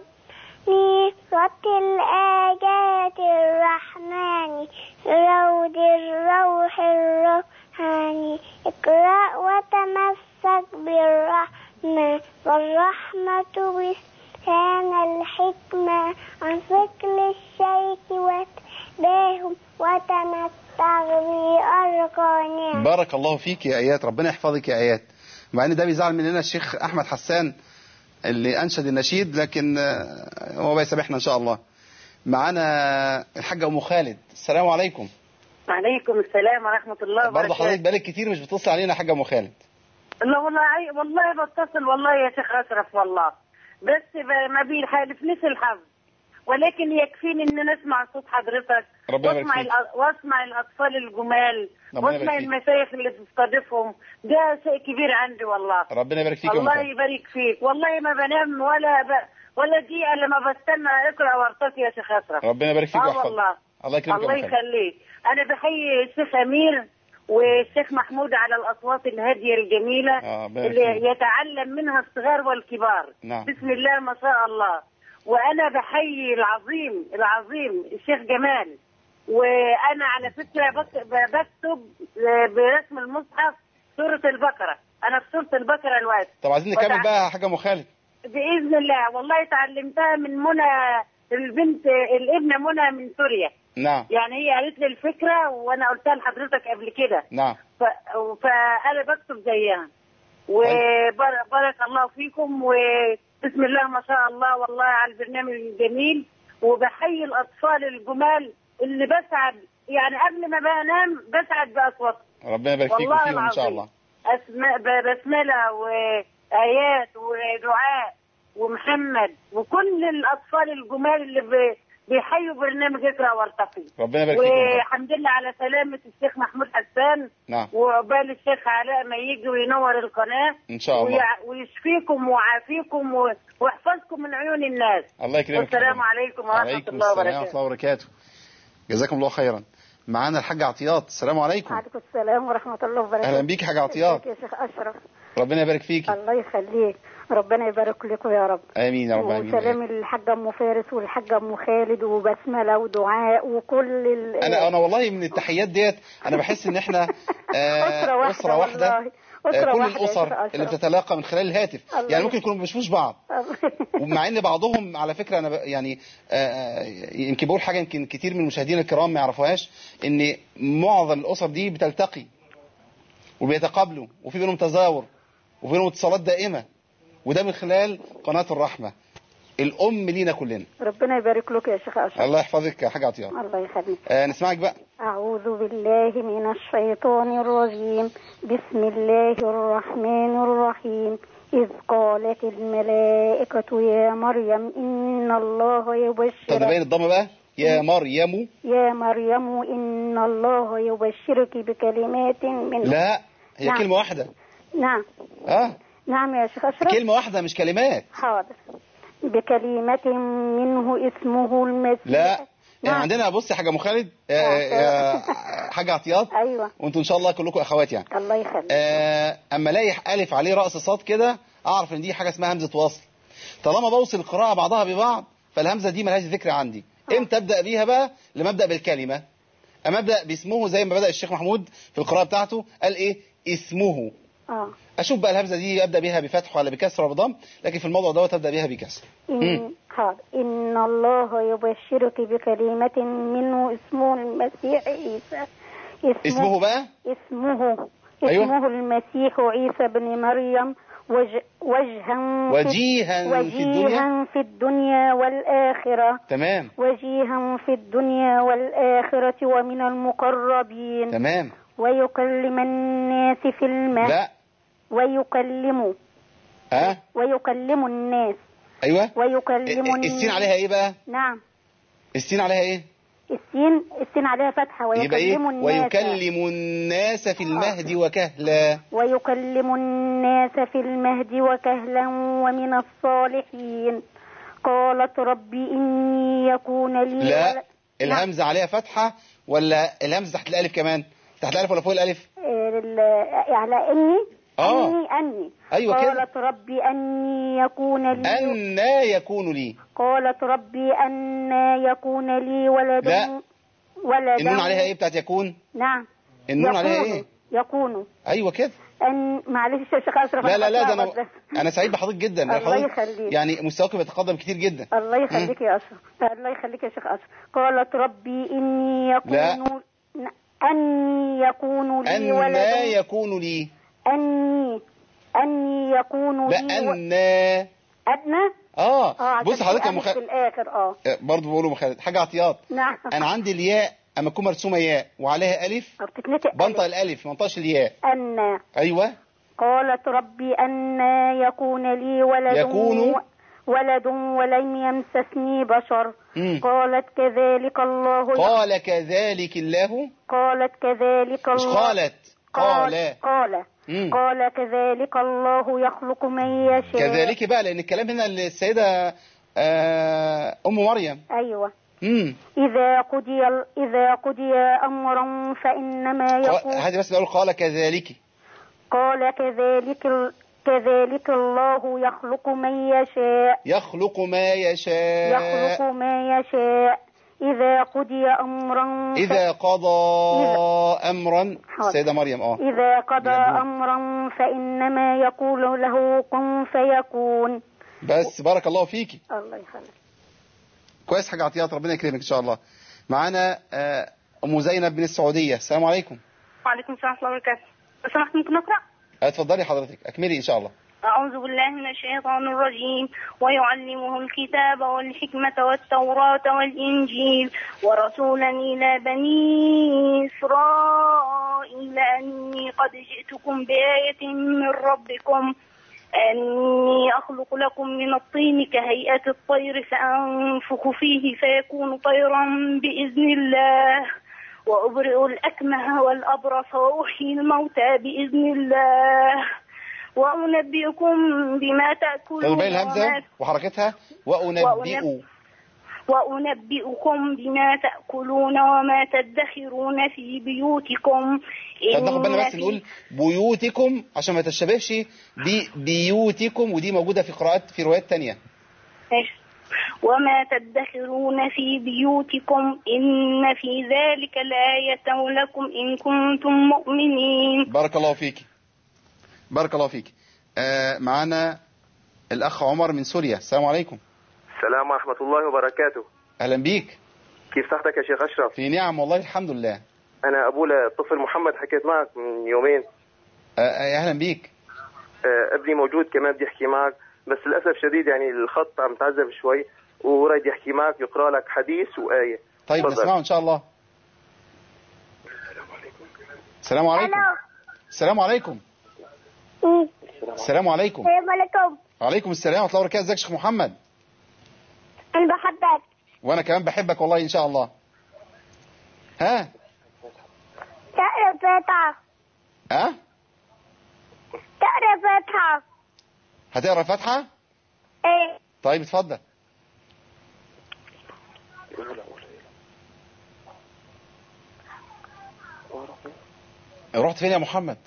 رتل آيات الرحمن رود الروح الروحاني اقرأ وتمسك بالرحمة والرحمة بستان الحكمة عن فكر الشيخ واتباهم وتمتع بأرقى نعم بارك الله فيك يا ايات ربنا يحفظك يا ايات مع ان ده بيزعل مننا الشيخ احمد حسان اللي انشد النشيد لكن آه، هو بيسامحنا ان شاء الله معانا الحاجه ام خالد السلام عليكم وعليكم السلام ورحمة الله برضه وبركاته حضرتك بقالك كتير مش بتتصل علينا يا حاجه ام خالد لا والله عي... والله بتصل والله يا شيخ أشرف والله بس ب... ما بيحالفنيش الحظ ولكن يكفيني ان نسمع صوت حضرتك ربنا يبارك واسمع فيك. الأ- واسمع الاطفال الجمال ربنا واسمع يبارك فيك. المشايخ اللي بتستضيفهم ده شيء كبير عندي والله ربنا يبارك فيك يا ام الله خالد يبارك فيك والله ما بنام ولا ب... ولا دقيقة لما بستنى اقرا وارتقي يا شيخ اشرف ربنا يبارك فيك اه ويحفظك والله الله يكرمك الله يا ام خالد يخليك انا بحيي الشيخ امير والشيخ محمود على الاصوات الهاديه الجميله آه، ربنا اللي يخليك. يتعلم منها الصغار والكبار نعم. بسم الله ما شاء الله وانا بحيي العظيم العظيم الشيخ جمال وانا على فكره بك- بكتب برسم المصحف سوره البقره انا في سوره البقره الوقت طب عايزين نكمل وتع- بقى يا حاجه ام خالد باذن الله والله تعلمتها من منى البنت الابنه منى من سوريا نعم يعني هي قالت لي الفكره وانا قلتها لحضرتك قبل كده نعم ف... فانا بكتب زيها وبارك الله فيكم وبسم الله ما شاء الله والله على البرنامج الجميل وبحيي الاطفال الجمال اللي بسعد يعني قبل ما بنام بسعد باصواتهم ربنا يبارك فيك والله وفيهم ان شاء العظيم. الله أسماء ب- بسملة وآيات ودعاء ومحمد وكل الأطفال الجمال اللي ب... بيحيوا برنامج اقرا وارتقي ربنا يبارك فيكم والحمد لله على سلامه الشيخ محمود حسان نعم وعقبال الشيخ علاء ما يجي وينور القناه ان شاء الله ويع- ويشفيكم ويعافيكم و- ويحفظكم من عيون الناس الله يكرمك والسلام عليكم ورحمه عليكم الله السلام ورحمه وبركاته الله وبركاته جزاكم الله خيرا معانا الحاج عطيات السلام عليكم وعليكم السلام ورحمة الله وبركاته اهلا بيك يا حاج عطيات ازيك يا شيخ أشرف ربنا يبارك فيك الله يخليك ربنا يبارك لكم يا رب امين يا رب امين وسلام الحاجة أم فارس والحاجة أم خالد وبسملة ودعاء وكل ال... انا انا والله من التحيات ديت انا بحس ان احنا آه، أسرة واحدة اسره واحده والله. آه، أسرة كل واحدة يا شيخ الاسر أشرف. اللي بتتلاقى من خلال الهاتف الله يعني ممكن يكونوا ما بيشوفوش بعض ومع ان بعضهم على فكره انا ب- يعني آه، آه، يمكن بقول حاجه يمكن كتير من المشاهدين الكرام ما يعرفوهاش ان معظم الاسر دي بتلتقي وبيتقابلوا وفي بينهم تزاور وفي بينهم اتصالات دائمه وده من خلال قناه الرحمه الام لينا كلنا ربنا يبارك لك يا شيخ أشرف الله يحفظك يا حاجه عطيه الله يخليك آه نسمعك بقى أعوذ بالله من الشيطان الرجيم بسم الله الرحمن الرحيم إذ قالت الملائكة يا مريم إن الله طب يبشرك نبين الضمه بقى يا مريم يا مريم إن الله يبشرك بكلمات من لا هي نعم. كلمه واحده نعم اه نعم يا شيخ أشرف كلمه واحده مش كلمات حاضر بكلمة منه اسمه المسيح لا نعم. يعني عندنا بص يا حاجه ام خالد آه، يا حاجه عطيات أيوة وانتوا ان شاء الله كلكم اخوات يعني الله يخليك آه، اما الاقي الف عليه راس صاد كده اعرف ان دي حاجه اسمها همزه وصل طالما بوصل القراءه بعضها ببعض فالهمزه دي ملهاش ذكر عندي امتى ابدا بيها بقى لما ابدا بالكلمه اما ابدا باسمه زي ما بدا الشيخ محمود في القراءه بتاعته قال ايه اسمه آه اشوف بقى الهمزه دي ابدا بيها بفتح ولا بكسر ولا بضم لكن في الموضوع دوت ابدا بيها بكسر مم. إن حاضر إن الله يبشرك بكلمة منه اسمه المسيح عيسى اسمه بقى اسمه أيوة. اسمه المسيح عيسى بن مريم وج وجها وجيها في الدنيا وجيها في الدنيا والآخرة تمام وجيها في الدنيا والآخرة ومن المقربين تمام ويكلم الناس في المهد لا ويكلم ها ويكلم الناس ايوه ويكلم ال- السين عليها ايه بقى نعم السين عليها ايه السين السين عليها فتحة يبقى ايه ويكلم الناس ويكلم الناس في المهد وكهلا ويكلم الناس في المهد وكهلا ومن الصالحين قالت ربي إني يكون لي لا ولد- الهمزه عليها فتحه ولا الهمزه تحت الالف كمان تحت الالف ولا فوق الالف آه، ال- على إني آه. أني أني أيوة كده. قالت ربي أني يكون لي أنا يكون لي قالت ربي أنى يكون لي ولد لا. ولد النون عليها ايه بتاعت يكون نعم النون عليها يكون- ايه يكون ايوه كده أن معلش يا شيخ أشرف لا لا لا ده بتلخبط انا بس. انا سعيد بحضرتك جدا الله حضرتك يخليك. يعني مستواك بيتقدم كتير جدا الله يخليك يا أشرف الله يخليك يا شيخ أشرف قالت ربي إني يكون لا. ن- أني يكون لي أنا ولد يكون لي أني أني يكون لا لي و- أنا أدنى اه اه بص عشان حضرتك في يا ألف مخ... في الآخر اه برضه بقوله مخالد حاجه عطيات نعم انا عندي الياء اما تكون مرسومه ياء وعليها الف بتتنطق بنطق الالف ما انطقش الياء أن ايوه قالت ربي أنى يكون لي ولد يكون؟ ولد ولم يمسسني بشر مم. قالت كذلك الله قال كذلك الله قالت كذلك مش الله قالت قال قال مم. قال كذلك الله يخلق من يشاء كذلك بقى لان الكلام هنا للسيده آه، ام مريم أيوة امم إذا قضي إذا قضي أمرا فإنما يقول هذه بس بقول قال كذلك قال كذلك ال- كذلك الله يخلق من يشاء يخلق ما يشاء يخلق ما يشاء إذا قضي أمرا ف- إذا قضى أمرا حاضر. السيدة مريم اه إذا قضى يقول. أمرا فإنما يقول له كن فيكون بس بارك الله فيكي الله يخليك كويس حاجة عطيات ربنا يكرمك إن شاء الله معانا آه، أم زينب من السعودية السلام عليكم وعليكم السلام ورحمة الله وبركاته لو سمحت ممكن أقرأ؟ اتفضلي حضرتك أكملي إن شاء الله أعوذ بالله من الشيطان الرجيم ويعلمه الكتاب والحكمة والتوراة والإنجيل ورسولا إلى بني إسرائيل أني قد جئتكم بآية من ربكم أني أخلق لكم من الطين كهيئة الطير فأنفخ فيه فيكون طيرا بإذن الله وأبرئ الأكمه والأبرص وأحيي الموتى بإذن الله وأنبئكم بما تأكلون خدوا بالي الهمزة وما وحركتها وأنبئ وأنبئكم بما تأكلون وما تدخرون في بيوتكم طب ناخد بالنا إن بس في- نقول بيوتكم عشان ما تشبهش ببيوتكم ودي موجودة في قراءات في روايات تانية ماشي. وما تدخرون في بيوتكم إن في ذلك لآية لكم إن كنتم مؤمنين بارك الله فيك بارك الله فيك آه معانا الأخ عمر من سوريا السلام عليكم السلام ورحمة الله وبركاته أهلا بيك كيف صحتك يا شيخ أشرف في نعم والله الحمد لله أنا أبو الطفل محمد حكيت معك من يومين آه آه، أهلا بيك آه، ابني موجود كمان بدي يحكي معك بس للأسف شديد يعني الخط عم تعذب شوي وريد يحكي معك يقرأ لك حديث وآية طيب تفضل. نسمعه إن شاء الله السلام عليكم السلام عليكم السلام عليكم السلام عليكم وعليكم السلام ورحمة الله وبركاته ازيك يا شيخ محمد أنا بحبك وانا كمان بحبك والله ان شاء الله ها تقرا فاتحة ها تقرا فاتحة هتقرا الفاتحة إيه طيب اتفضل رحت فين يا محمد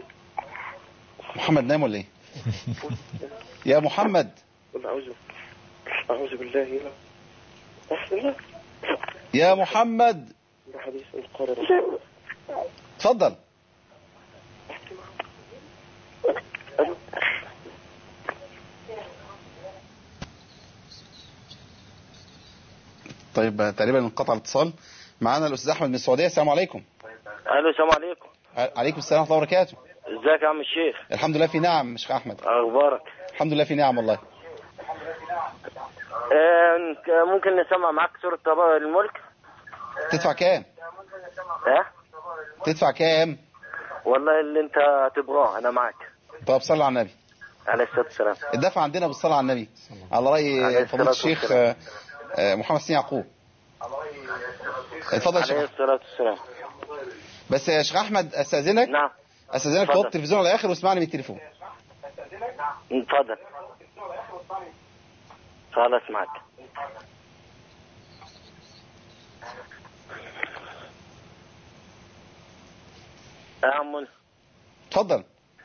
محمد نام ولا ايه يا محمد قل أعوذ أعوذ بالله لا يا محمد حديث القارئ اتفضل طيب تقريبا انقطع الاتصال معانا الاستاذ احمد من السعوديه السلام عليكم الو السلام عليكم عليكم السلام ورحمه الله وبركاته ازيك يا عم الشيخ الحمد لله في نعم شيخ احمد اخبارك الحمد لله في نعم والله آه ك- ممكن نسمع معاك سورة طبق الملك تدفع كام ها تدفع كام والله اللي انت تبغاه انا معاك طب صلى على النبي عليه الصلاة والسلام الدفع عندنا بالصلاه على النبي على عليه راي الصلاة فضيله الشيخ والسلام. آه، آه، محمد سين يعقوب اتفضل يا عليه شيخ الصلاة والسلام بس يا شيخ احمد استاذنك نعم استاذنك اتفضل. توطي التلفزيون على الاخر واسمعني من التليفون اتفضل خلاص معك يا عم اتفضل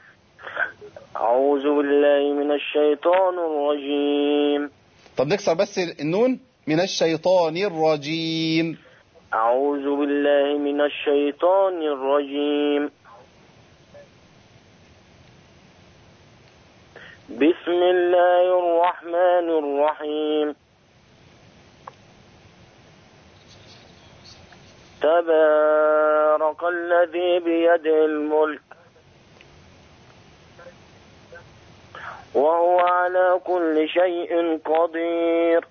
أعوذ بالله من الشيطان الرجيم طب نكسر بس النون من الشيطان الرجيم أعوذ بالله من الشيطان الرجيم بسم الله الرحمن الرحيم تبارك الذي بيده الملك وهو على كل شيء قدير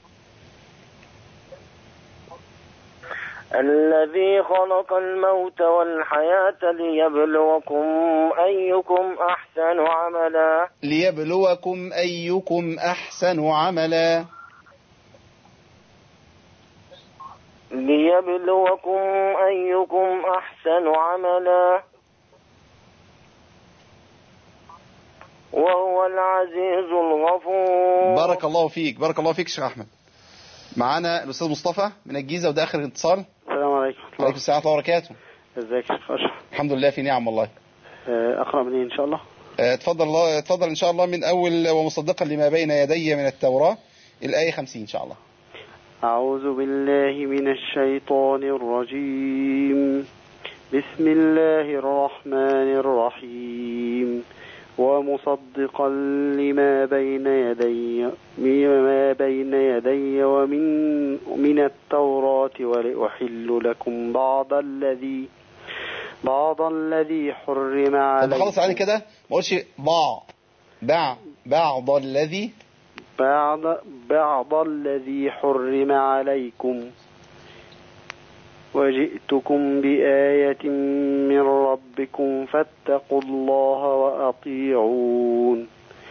الذي خلق الموت والحياة ليبلوكم أيكم أحسن عملا ليبلوكم ايكم احسن عملا ليبلوكم أيكم أحسن عملا وهو العزيز الغفور بارك الله فيك بارك الله فيك يا شيخ احمد معانا الاستاذ مصطفى من الجيزه وده اخر اتصال السلام عليكم عليكم السلام ورحمه الله وبركاته ازيك يا شيخ اشرف الحمد لله في نعم والله آه، اقرا منين ان شاء الله آه، اتفضل الله اتفضل ان شاء الله من اول ومصدقا لما بين يدي من التوراة الايه 50 ان شاء الله أعوذ بالله من الشيطان الرجيم بسم الله الرحمن الرحيم ومصدقا لما بين يدي مما بين يدي ومن من التوراة ولأحل لكم بعض الذي بعض الذي حرم طب عليكم خلص عليه كده ما اقولش ضاع باع بعض الذي بعض بعض الذي حرم عليكم وجئتكم بآية من ربكم فاتقوا الله وأطيعون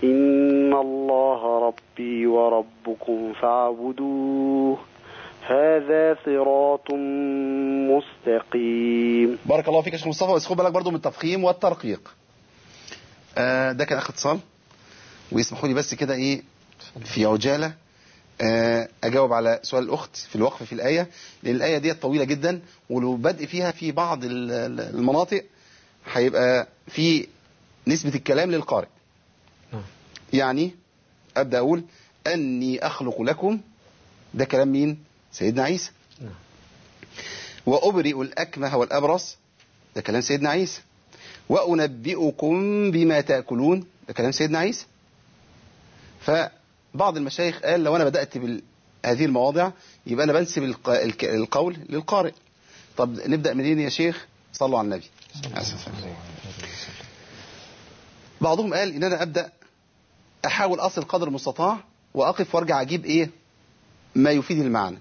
إن الله ربي وربكم فاعبدوه هذا صراط مستقيم بارك الله فيك يا شيخ مصطفى بس خد بالك برضو من التفخيم والترقيق آه ده كان اخر اتصال ويسمحوا لي بس كده ايه في عجاله آه اجاوب على سؤال الاخت في الوقف في الايه لان الايه ديت طويله جدا ولو بدء فيها في بعض ال- ال- المناطق هيبقى في نسبه الكلام للقارئ يعني ابدا اقول اني اخلق لكم ده كلام مين سيدنا عيسى وأبرئ الأكمه والأبرص ده كلام سيدنا عيسى وأنبئكم بما تأكلون ده كلام سيدنا عيسى فبعض المشايخ قال لو أنا بدأت بهذه المواضع يبقى أنا بنسب الق- الك- القول للقارئ طب نبدأ منين يا شيخ صلوا على النبي أسفا. بعضهم قال إن أنا أبدأ أحاول أصل قدر المستطاع وأقف وأرجع أجيب إيه ما يفيد المعنى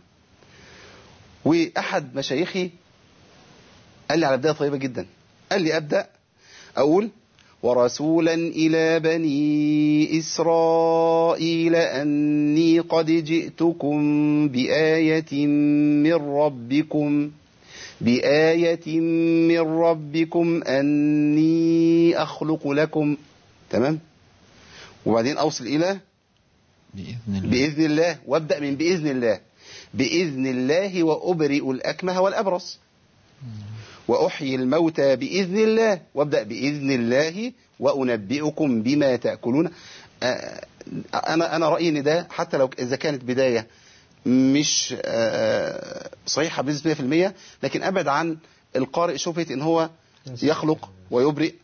وأحد مشايخي قال لي على بداية طيبة جدا قال لي أبدأ أقول ورسولا إلى بني إسرائيل أني قد جئتكم بآية من ربكم بآية من ربكم أني أخلق لكم تمام وبعدين أوصل إلى بإذن الله بإذن الله وابدأ من بإذن الله بإذن الله وأبرئ الأكمه والأبرص وأحيي الموتى بإذن الله وابدأ بإذن الله وأنبئكم بما تأكلون آه، أنا أنا رأيي إن ده حتى لو إذا كانت بداية مش آه، صحيحة بنسبة 100% لكن أبعد عن القارئ شبهة إن هو يخلق ويبرئ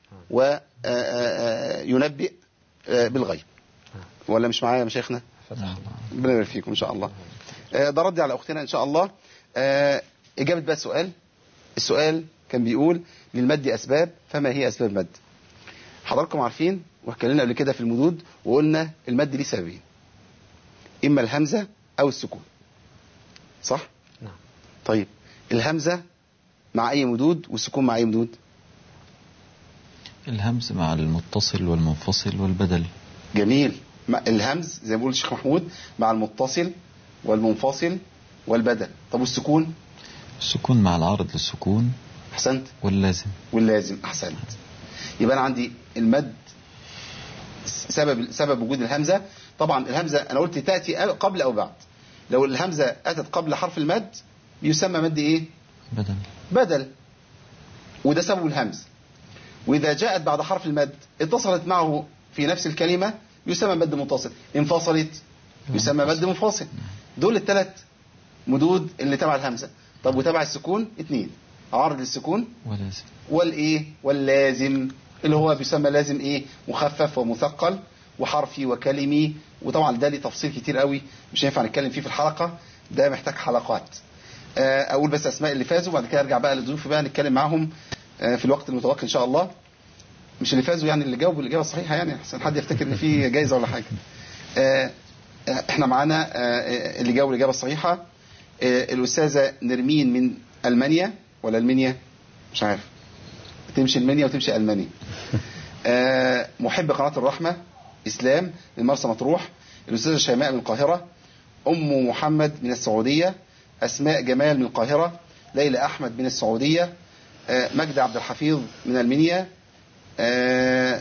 وينبئ بالغيب ولا مش معايا يا مشايخنا؟ ربنا يبارك فيكم ان شاء الله آه، ده ردي على اختنا ان شاء الله آه، اجابه بقى السؤال السؤال كان بيقول للمد اسباب فما هي اسباب المد حضراتكم عارفين واتكلمنا قبل كده في المدود وقلنا المد ليه سببين اما الهمزه او السكون صح نعم. طيب الهمزه مع اي مدود والسكون مع اي مدود الهمز مع المتصل والمنفصل والبدل جميل مع الهمز زي ما بيقول الشيخ محمود مع المتصل والمنفصل والبدل طب والسكون السكون مع العارض للسكون احسنت واللازم واللازم احسنت يبقى انا عندي المد سبب سبب وجود الهمزه طبعا الهمزه انا قلت تاتي قبل او بعد لو الهمزه اتت قبل حرف المد يسمى مد ايه بدل بدل وده سبب الهمز واذا جاءت بعد حرف المد اتصلت معه في نفس الكلمه يسمى مد متصل انفصلت يسمى مد منفصل دول الثلاث مدود اللي تبع الهمزه طب وتبع السكون اثنين عارض للسكون ولازم والايه واللازم اللي هو بيسمى لازم ايه مخفف ومثقل وحرفي وكلمي وطبعا ده ليه تفصيل كتير قوي مش هينفع نتكلم فيه في الحلقه ده محتاج حلقات آه، اقول بس اسماء اللي فازوا وبعد كده ارجع بقى للضيوف بقى نتكلم معاهم آه، في الوقت المتوقع ان شاء الله مش اللي فازوا يعني اللي جاوبوا الاجابه الصحيحه يعني احسن حد يفتكر ان في جايزه ولا حاجه آه، آه، احنا معانا آه، اللي جاوبوا الاجابه الصحيحه آه، الاستاذه نرمين من المانيا ولا المنيا مش عارف تمشي المنيا وتمشي المانيا آه، محب قناه الرحمه اسلام من مرسى مطروح الاستاذه شيماء من القاهره ام محمد من السعوديه اسماء جمال من القاهره ليلى احمد من السعوديه آه، مجدي عبد الحفيظ من المنيا آه،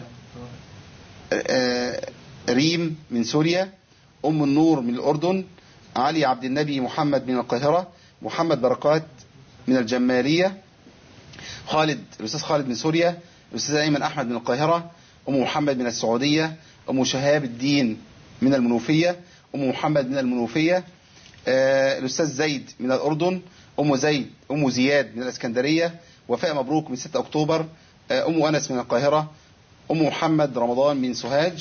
آه، ريم من سوريا ام النور من الاردن علي عبد النبي محمد من القاهره محمد بركات من الجماليه خالد الاستاذ خالد من سوريا الاستاذ ايمن احمد من القاهره ام محمد من السعوديه ام شهاب الدين من المنوفيه ام محمد من المنوفيه آه، الاستاذ زيد من الاردن ام زيد ام زياد من الاسكندريه وفاء مبروك من 6 اكتوبر آه، ام انس من القاهره ام محمد رمضان من سوهاج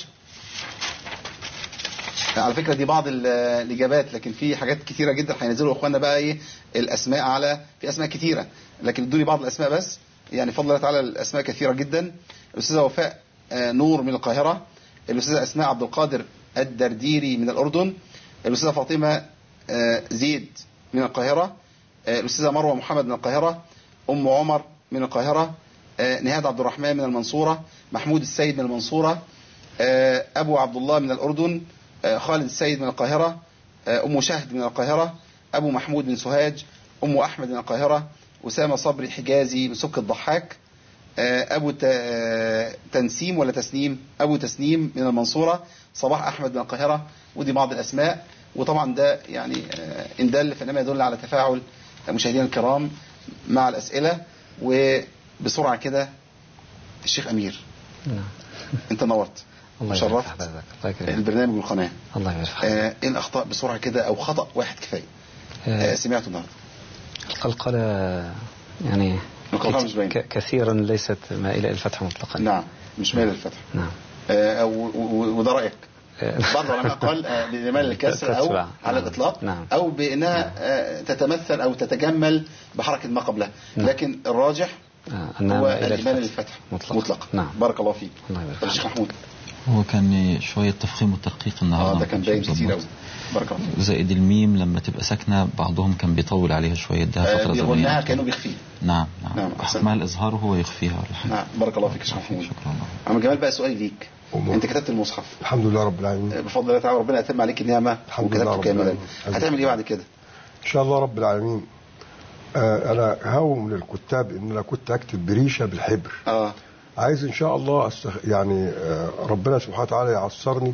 على فكره دي بعض ال- الاجابات لكن في حاجات كتيره جدا هينزلوا اخواننا بقى ايه الاسماء على في اسماء كتيره لكن ادوني بعض الاسماء بس يعني فضل الله تعالى الاسماء كثيره جدا الاستاذه وفاء آه، نور من القاهره الاستاذه اسماء عبد القادر الدرديري من الاردن الاستاذه فاطمه آه، زيد من القاهره آه، الاستاذه مروه محمد من القاهره ام عمر من القاهره آه، نهاد عبد الرحمن من المنصوره محمود السيد من المنصوره آه، أبو عبد الله من الأردن آه، خالد السيد من القاهرة آه، أم شهد من القاهرة أبو محمود من سوهاج أم أحمد من القاهرة أسامة صبري حجازي من سك الضحاك آه، أبو ت- آه، تنسيم ولا تسنيم أبو تسنيم من المنصورة صباح أحمد من القاهرة ودي بعض الأسماء وطبعا ده يعني آه، إن دل فإنما يدل على تفاعل مشاهدينا الكرام مع الأسئلة وبسرعة كده الشيخ أمير نعم أنت نورت الله يبارك شرفت في حضرتك الله يكرمك البرنامج والقناة الله يبارك في آه، ايه الاخطاء بسرعه كده او خطا واحد كفايه آه، سمعته النهارده القلقلة يعني القلقلة مش باينة. ك- كثيرا ليست مائلة إلى الفتح مطلقا نعم مش مال الفتح نعم آه، و- و- وده رايك بعض العلماء قال آه، بمال الكسر او تتبع. على الاطلاق نعم. او بانها آه، تتمثل او تتجمل بحركه ما قبلها نعم. لكن الراجح آه، أنها هو مائلة الايمان للفتح للفتح مطلقا مطلقا نعم بارك الله فيك الله يبارك طب الشيخ محمود هو كان شوية تفخيم وترقيق النهارده اه ما ده كان كانش باين كتير مظبوط. قوي بارك الله فيك زائد الميم لما تبقى ساكنة بعضهم كان بيطول عليها شوية ادها آه، فترة بيغناها زمنية كانه بيخفيها نعم نعم, نعم، أحسنت. مع الإظهار هو يخفيها ولا حاجة نعم بارك الله فيك يا شيخ محمود عم جمال بقى سؤالي ليك انت كتبت المصحف الحمد لله رب العالمين بفضل الله تعالى ربنا يتم عليك النعمه الحمد لله وكتبته رب كاملا العالمين. هتعمل ايه بعد كده ان شاء الله رب العالمين آه انا هو من الكتاب ان انا كنت اكتب بريشه بالحبر اه عايز ان شاء الله أستخ... يعني آه ربنا سبحانه وتعالى يعصرني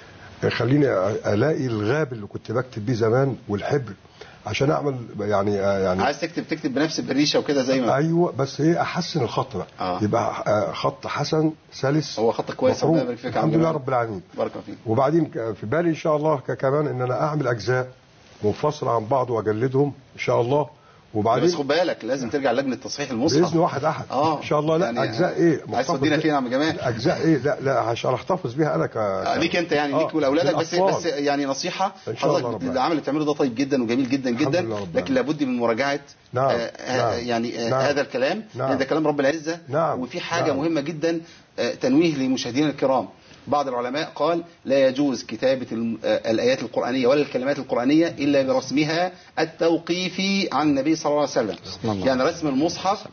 يخليني الاقي الغاب اللي كنت بكتب بيه زمان والحبر عشان اعمل يعني آه يعني عايز تكتب تكتب بنفس الريشه وكده زي ما ايوه بس ايه احسن الخط بقى آه. يبقى آه خط حسن سلس هو خط كويس مفروض. ربنا يبارك فيك يا عم الحمد لله جمال. رب العالمين بارك الله فيك وبعدين ك- في بالي ان شاء الله ك- كمان ان انا اعمل اجزاء منفصله عن بعض واجلدهم ان شاء الله وبعدين بس خد بالك لازم ترجع لجنه تصحيح المصحف باذن واحد احد اه ان شاء الله لا يعني اجزاء ايه عايز محتفظ تودينا بيه- فين يا عم جمال اجزاء ايه لا لا عشان احتفظ بيها انا ك آه، ليك انت يعني ليك آه، ولأولادك بس للأطفال. بس يعني نصيحه إن شاء الله حضرتك ربنا. العمل اللي بتعمله ده طيب جدا وجميل جدا جدا لله رب لكن لابد من مراجعه نعم، آه، آه، نعم، يعني آه، نعم، هذا الكلام نعم. لأن ده كلام رب العزه نعم، وفي حاجه نعم. مهمه جدا آه، تنويه لمشاهدينا الكرام بعض العلماء قال لا يجوز كتابة الم- آه، الآيات القرآنية ولا الكلمات القرآنية إلا برسمها التوقيفي عن النبي صلى الله عليه وسلم الله. يعني رسم المصحف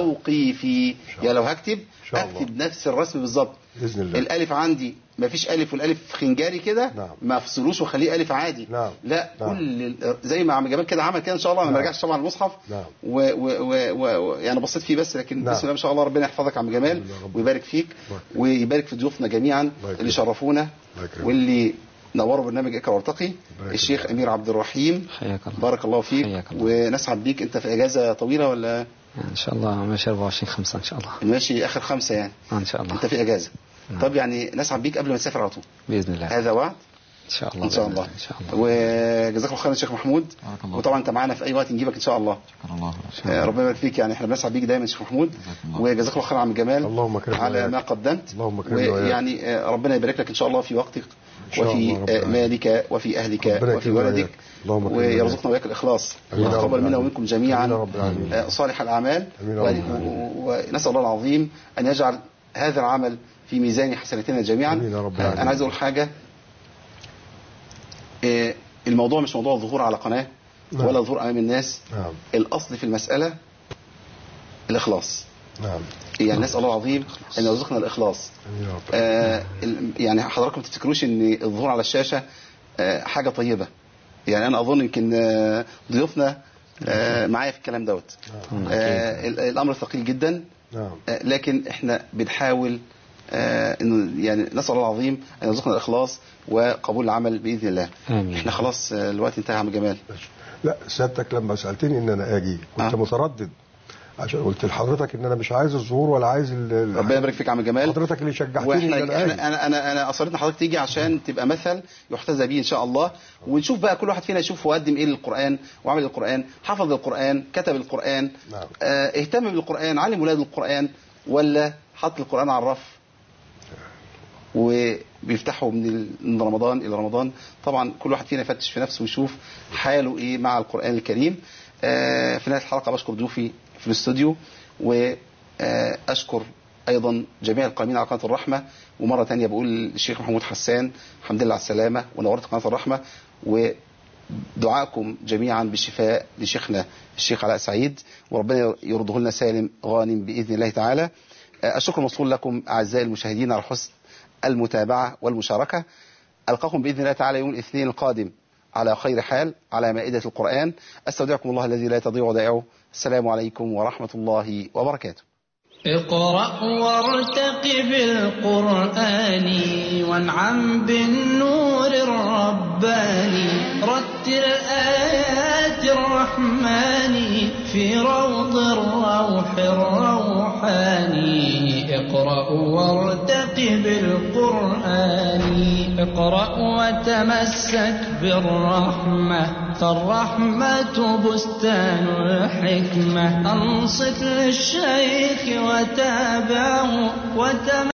توقيفي يعني لو هكتب شاء الله. أكتب نفس الرسم بالظبط باذن الله الالف عندي ما فيش الف والالف خنجري كده نعم. ما افصلوش واخليه الف عادي نعم. لا نعم. كل ال- زي ما عم جمال كده عمل كده ان شاء الله انا ما نعم. رجعتش طبعا المصحف نعم و و و و و يعني بصيت فيه بس لكن نعم. بسم الله ما شاء الله ربنا يحفظك يا عم جمال الحمد لله رب ويبارك فيك بارك. ويبارك في ضيوفنا جميعا يكرمك. اللي شرفونا الله يكرمك. واللي نوروا برنامج اقرا وارتقي يبارك الشيخ الله. امير عبد الرحيم حياك الله بارك الله فيك حياك الله. ونسعد بيك انت في اجازه طويله ولا يعني إن شاء الله ماشي 24 5 إن شاء الله ماشي اخر خمسه يعني آه، إن شاء الله انت في اجازه نعم. طب يعني نسعد بيك قبل ما تسافر على طول بإذن الله هذا وعد إن شاء الله ان شاء بإذن الله إن شاء الله وجزاك الله خيرا يا شيخ محمود بارك الله وطبعا انت معانا في اي وقت نجيبك ان شاء الله شكر الله آه، ربنا يبارك فيك يعني احنا بنسعد بيك دايما يا شيخ محمود الله. وجزاك الله خيرا عم جمال اللهم اكرمنا على وإياك. ما قدمت اللهم اكرمنا وإياك. ويعني آه، ربنا يبارك لك ان شاء الله في وقتك شاء وفي الله رب آه، العالمين. مالك وفي اهلك ربنا وفي يكرمنا ولدك وإياك. اللهم اكرمنا وإياك. ويرزقنا وإياك الإخلاص آمين يا رب ويتقبل منا العالمين. ومنكم جميعا آمين يا رب العالمين. آه، صالح الأعمال آمين يا رب و- العالمين. ونسأل الله العظيم أن يجعل هذا العمل في ميزان حسناتنا جميعا آمين يا رب آه، العالمين. أنا عايز أقول حاجة آه، الموضوع مش موضوع الظهور على قناة نعم. ولا ظهور أمام الناس نعم الأصل في المسألة الإخلاص نعم يعني نسأل الله العظيم أن يرزقنا الإخلاص آمين يا رب آه ال- يعني حضراتكم ما تفتكروش ان الظهور على الشاشه آه حاجه طيبه يعني انا اظن يمكن آه ضيوفنا آه معايا في الكلام دوت آه ال- الامر ثقيل جدا نعم آه لكن احنا بنحاول آه انه يعني نسال الله العظيم ان يرزقنا الاخلاص وقبول العمل باذن الله آمين. احنا خلاص آه، الوقت انتهى يا عم جمال لا سيادتك لما سالتني ان انا اجي كنت آه. متردد عشان قلت لحضرتك ان انا مش عايز الظهور ولا عايز ال- ال- ربنا يبارك فيك يا عم جمال حضرتك اللي شجعتني واحنا ان انا اجي احنا انا انا انا اصريت ان حضرتك تيجي عشان تبقى مثل يحتذى به ان شاء الله ونشوف بقى كل واحد فينا يشوف هو قدم ايه للقران وعمل القران حفظ القران كتب القران نعم. آه اهتم بالقران علم ولاده القران ولا حط القران على الرف وبيفتحوا من ال- من رمضان الى رمضان طبعا كل واحد فينا يفتش في نفسه ويشوف حاله ايه مع القران الكريم آه في نهايه الحلقه بشكر ضيوفي في الاستوديو واشكر ايضا جميع القائمين على قناه الرحمه ومره ثانيه بقول للشيخ محمود حسان الحمد لله على السلامه ونورت قناه الرحمه ودعائكم جميعا بالشفاء لشيخنا الشيخ علاء سعيد وربنا يرده لنا سالم غانم باذن الله تعالى آه، الشكر موصول لكم اعزائي المشاهدين على حسن المتابعة والمشاركة ألقاكم بإذن الله تعالى يوم الاثنين القادم على خير حال على مائدة القرآن أستودعكم الله الذي لا تضيع ودائعه السلام عليكم ورحمة الله وبركاته اقرأ وارتقب القرآن وانعم بالنور الرباني رتل آيات الرحمن في روض الروح الروحاني اقرأ وارتقب القرآن اقرأ وتمسك بالرحمة فالرحمة بستان الحكمة أنصت للشيخ وتابعه وتم